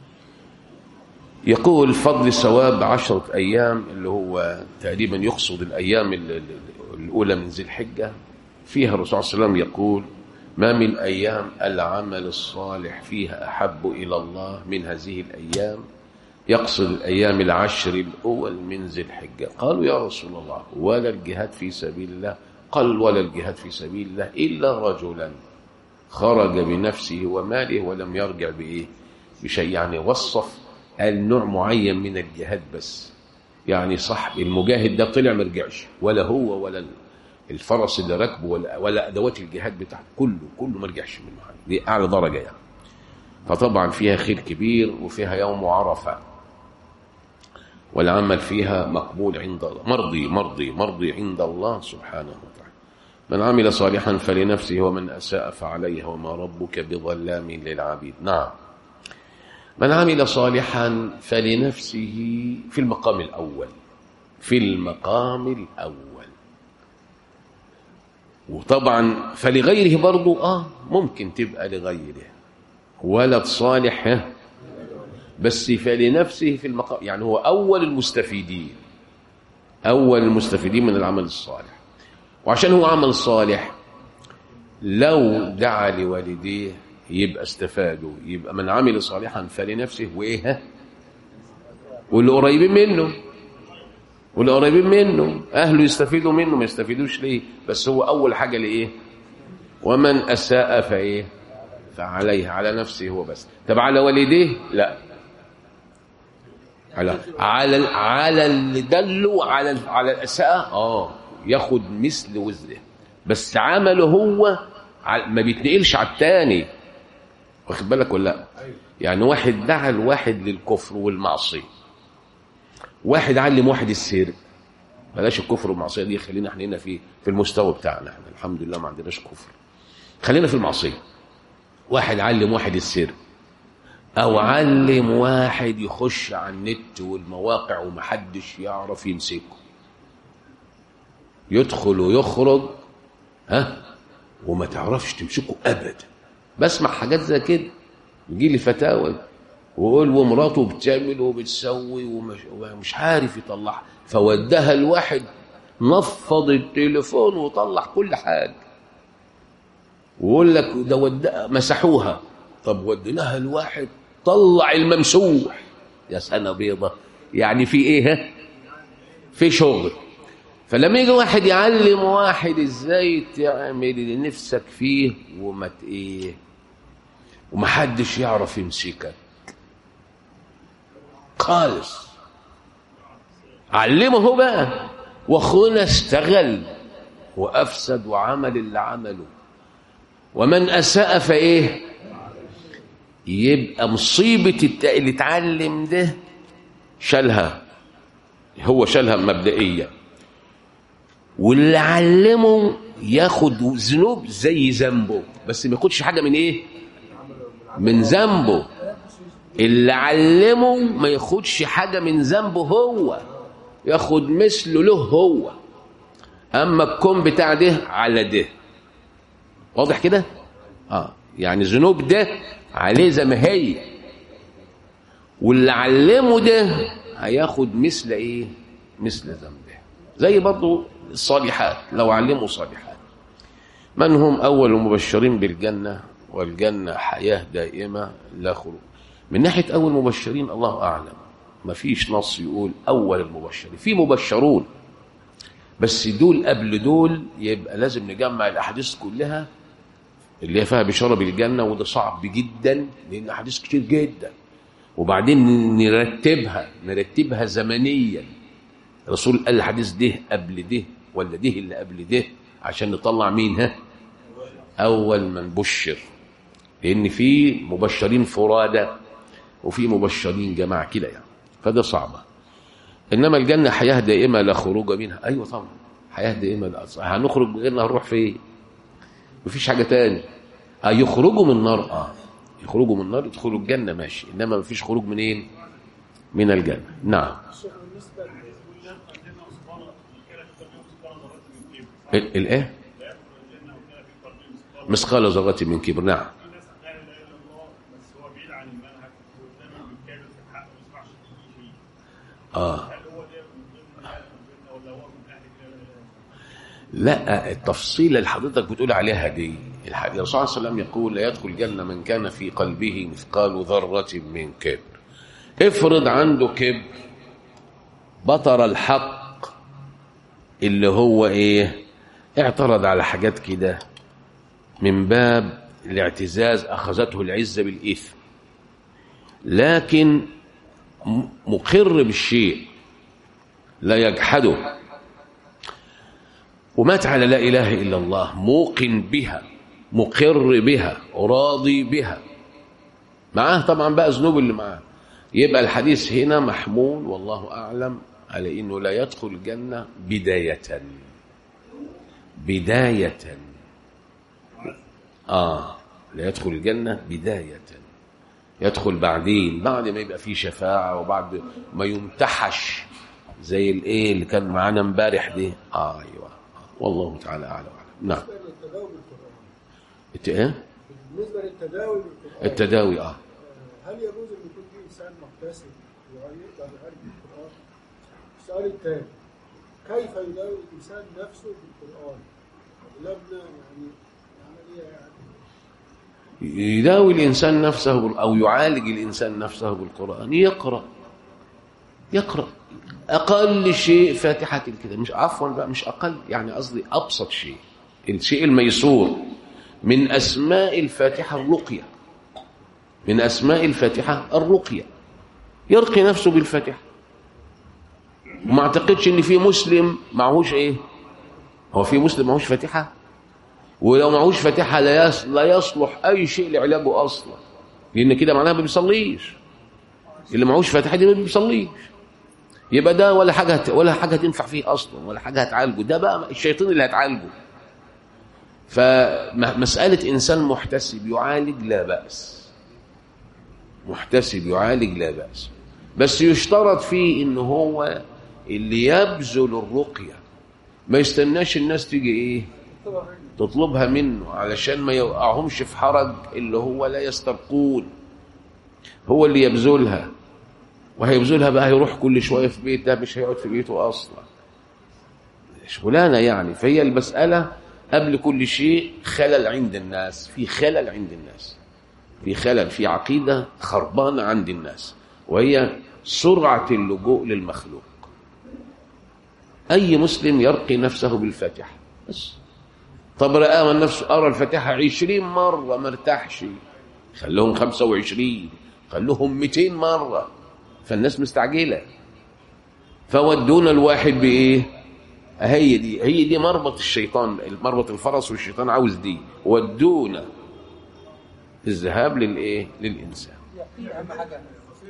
A: يقول فضل ثواب عشرة أيام اللي هو تقريبا يقصد الأيام ال- ال- الأولى من ذي الحجة فيها الرسول صلى الله عليه وسلم يقول ما من أيام العمل الصالح فيها أحب إلى الله من هذه الأيام يقصد الأيام العشر الأول من ذي الحجة قالوا يا رسول الله ولا الجهاد في سبيل الله قال ولا الجهاد في سبيل الله إلا رجلا خرج بنفسه وماله ولم يرجع بإيه بشيء يعني وصف قال نوع معين من الجهاد بس يعني صح المجاهد ده طلع ما رجعش ولا هو ولا الفرس اللي راكبه ولا ولا ادوات الجهاد بتاعته كله كله ما رجعش منه حاجه دي اعلى درجه يعني فطبعا فيها خير كبير وفيها يوم عرفه والعمل فيها مقبول عند الله مرضي مرضي مرضي عند الله سبحانه وتعالى من عمل صالحا فلنفسه ومن اساء فعليها وما ربك بظلام للعبيد نعم من عمل صالحا فلنفسه في المقام الأول في المقام الأول وطبعا فلغيره برضو آه ممكن تبقى لغيره ولد صالح ها بس فلنفسه في المقام يعني هو أول المستفيدين أول المستفيدين من العمل الصالح وعشان هو عمل صالح لو دعا لوالديه يبقى استفادوا يبقى من عمل صالحا فلنفسه وايه واللي قريبين منه واللي قريبين منه اهله يستفيدوا منه ما يستفيدوش ليه بس هو اول حاجه لايه ومن اساء فايه فعليه على نفسه هو بس طب على والديه لا على على على اللي دلوا على على الاساءه اه ياخد مثل وزره بس عمله هو ما بيتنقلش على التاني واخد بالك ولا لا يعني واحد دعا الواحد للكفر والمعصيه واحد علم واحد السرقه بلاش الكفر والمعصيه دي خلينا احنا هنا في في المستوى بتاعنا احنا الحمد لله ما عندناش كفر خلينا في المعصيه واحد علم واحد السرقه او علم واحد يخش على النت والمواقع ومحدش يعرف يمسكه يدخل ويخرج ها وما تعرفش تمسكه ابدا بسمع حاجات زي كده يجي لي فتاوى ويقول ومراته بتعمل وبتسوي ومش, ومش عارف يطلعها فودها الواحد نفض التليفون وطلع كل حاجه ويقول لك ده ود مسحوها طب وديناها الواحد طلع الممسوح يا سنه بيضه يعني في ايه في شغل فلما يجي واحد يعلم واحد ازاي تعمل اللي نفسك فيه وما ايه ومحدش يعرف يمسكك خالص علمه هو بقى واخونا اشتغل وافسد وعمل اللي عمله ومن اساء فايه يبقى مصيبه الت... اللي اتعلم ده شالها هو شالها مبدئيا واللي علمه ياخد ذنوب زي ذنبه بس ما ياخدش حاجه من ايه من ذنبه اللي علمه ما ياخدش حاجه من ذنبه هو ياخد مثله له هو اما الكون بتاع ده على ده واضح كده اه يعني ذنوب ده عليه زي ما هي واللي علمه ده هياخد مثل ايه مثل ذنبه زي برضه الصالحات لو علموا صالحات من هم أول المبشرين بالجنة والجنة حياة دائمة لا خروج من ناحية أول مبشرين الله أعلم ما فيش نص يقول أول المبشرين في مبشرون بس دول قبل دول يبقى لازم نجمع الأحاديث كلها اللي هي فيها بشارة بالجنة وده صعب جدا لأن أحاديث كتير جدا وبعدين نرتبها نرتبها زمنيا الرسول قال الحديث ده قبل ده ولا ده اللي قبل ده عشان نطلع مين ها اول من بشر لان في مبشرين فرادى وفي مبشرين جماعه كده يعني فده صعبه انما الجنه حياه دائمه لا خروج منها ايوه طبعا حياه دائمه لا هنخرج من غيرنا هنروح فين مفيش حاجه تاني اه يخرجوا من النار اه يخرجوا من النار يدخلوا الجنه ماشي انما مفيش خروج منين من الجنه نعم الايه مثقال ذره من كبر نعم اه لا التفصيل اللي حضرتك بتقول عليها دي الرسول صلى الله عليه وسلم يقول لا يدخل الجنه من كان في قلبه مثقال ذره من كبر افرض عنده كبر بطر الحق اللي هو ايه اعترض على حاجات كده من باب الاعتزاز اخذته العزه بالاثم لكن م- مقر بالشيء لا يجحده ومات على لا اله الا الله موقن بها مقر بها راضي بها معاه طبعا بقى ذنوب اللي معاه يبقى الحديث هنا محمول والله اعلم على انه لا يدخل الجنه بدايه بدايه اه لا يدخل الجنه بدايه يدخل بعدين بعد ما يبقى فيه شفاعه وبعد ما يمتحش زي الايه اللي كان معانا امبارح دي آه ايوه والله تعالى اعلم وأعلم. نعم
C: بالنسبة للتداوي بالقرآن
A: الت- إيه؟
C: بالنسبة للتداوي بالقرآن
A: التداوي اه
C: آه، هل يجوز أن يكون في إنسان محتسب ويقدر يعالج بالقرآن؟ السؤال الثاني كيف يداوي الإنسان نفسه بالقرآن؟ لبنى يعني عملية يعني
A: يداوي الإنسان نفسه بال- أو يعالج الإنسان نفسه بالقرآن يقرأ يقرأ أقل شيء فاتحة الكتاب مش عفوا بقى مش أقل يعني قصدي أبسط شيء الشيء الميسور من أسماء الفاتحة الرقية من أسماء الفاتحة الرقية يرقي نفسه بالفاتحة وما اعتقدش ان في مسلم معهوش ايه هو في مسلم معهوش فاتحه ولو معهوش فاتحه لا يص- لا يصلح اي شيء لعلاجه اصلا لان كده معناها ما بيصليش اللي معهوش فاتحه دي ما بيصليش يبقى ده ولا حاجه هت- ولا حاجه تنفع فيه اصلا ولا حاجه هتعالجه ده بقى الشيطان اللي هتعالجه فمساله انسان محتسب يعالج لا باس محتسب يعالج لا باس بس يشترط فيه ان هو اللي يبذل الرقيه ما يستناش الناس تيجي ايه تطلبها منه علشان ما يوقعهمش في حرج اللي هو لا يسترقون هو اللي يبذلها وهيبذلها بقى هيروح كل شويه في بيت ده مش هيقعد في بيته اصلا شغلانه يعني فهي المساله قبل كل شيء خلل عند الناس في خلل عند الناس في خلل في عقيده خربانه عند الناس وهي سرعه اللجوء للمخلوق اي مسلم يرقي نفسه بالفاتحه بس طب رأى من نفسه أرى الفاتحة عشرين مرة ما ارتاحش خلوهم خمسة وعشرين خلوهم ميتين مرة فالناس مستعجلة فودونا الواحد بإيه هي دي هي دي مربط الشيطان مربط الفرس والشيطان عاوز دي ودونا الذهاب للإيه للإنسان
B: اهم حاجه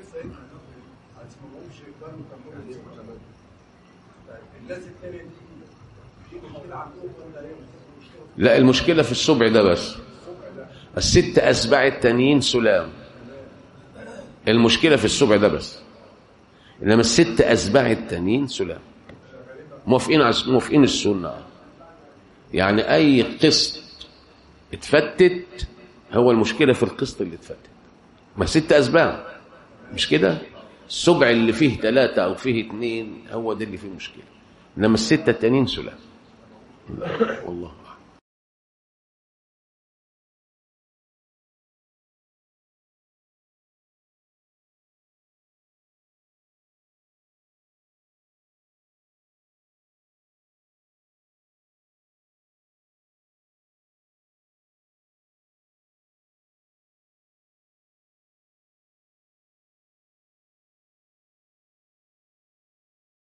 B: الناس التانية دي في مشكلة عندهم ولا ايه؟
A: لا المشكلة في السبع ده بس الست أسباع التانيين سلام المشكلة في السبع ده بس إنما الست أسباع التانيين سلام موافقين على موافقين السنة يعني أي قسط اتفتت هو المشكلة في القسط اللي اتفتت ما ست أسباع مش كده السبع اللي فيه ثلاثة أو فيه اثنين هو ده اللي فيه مشكلة إنما الستة التانيين سلام والله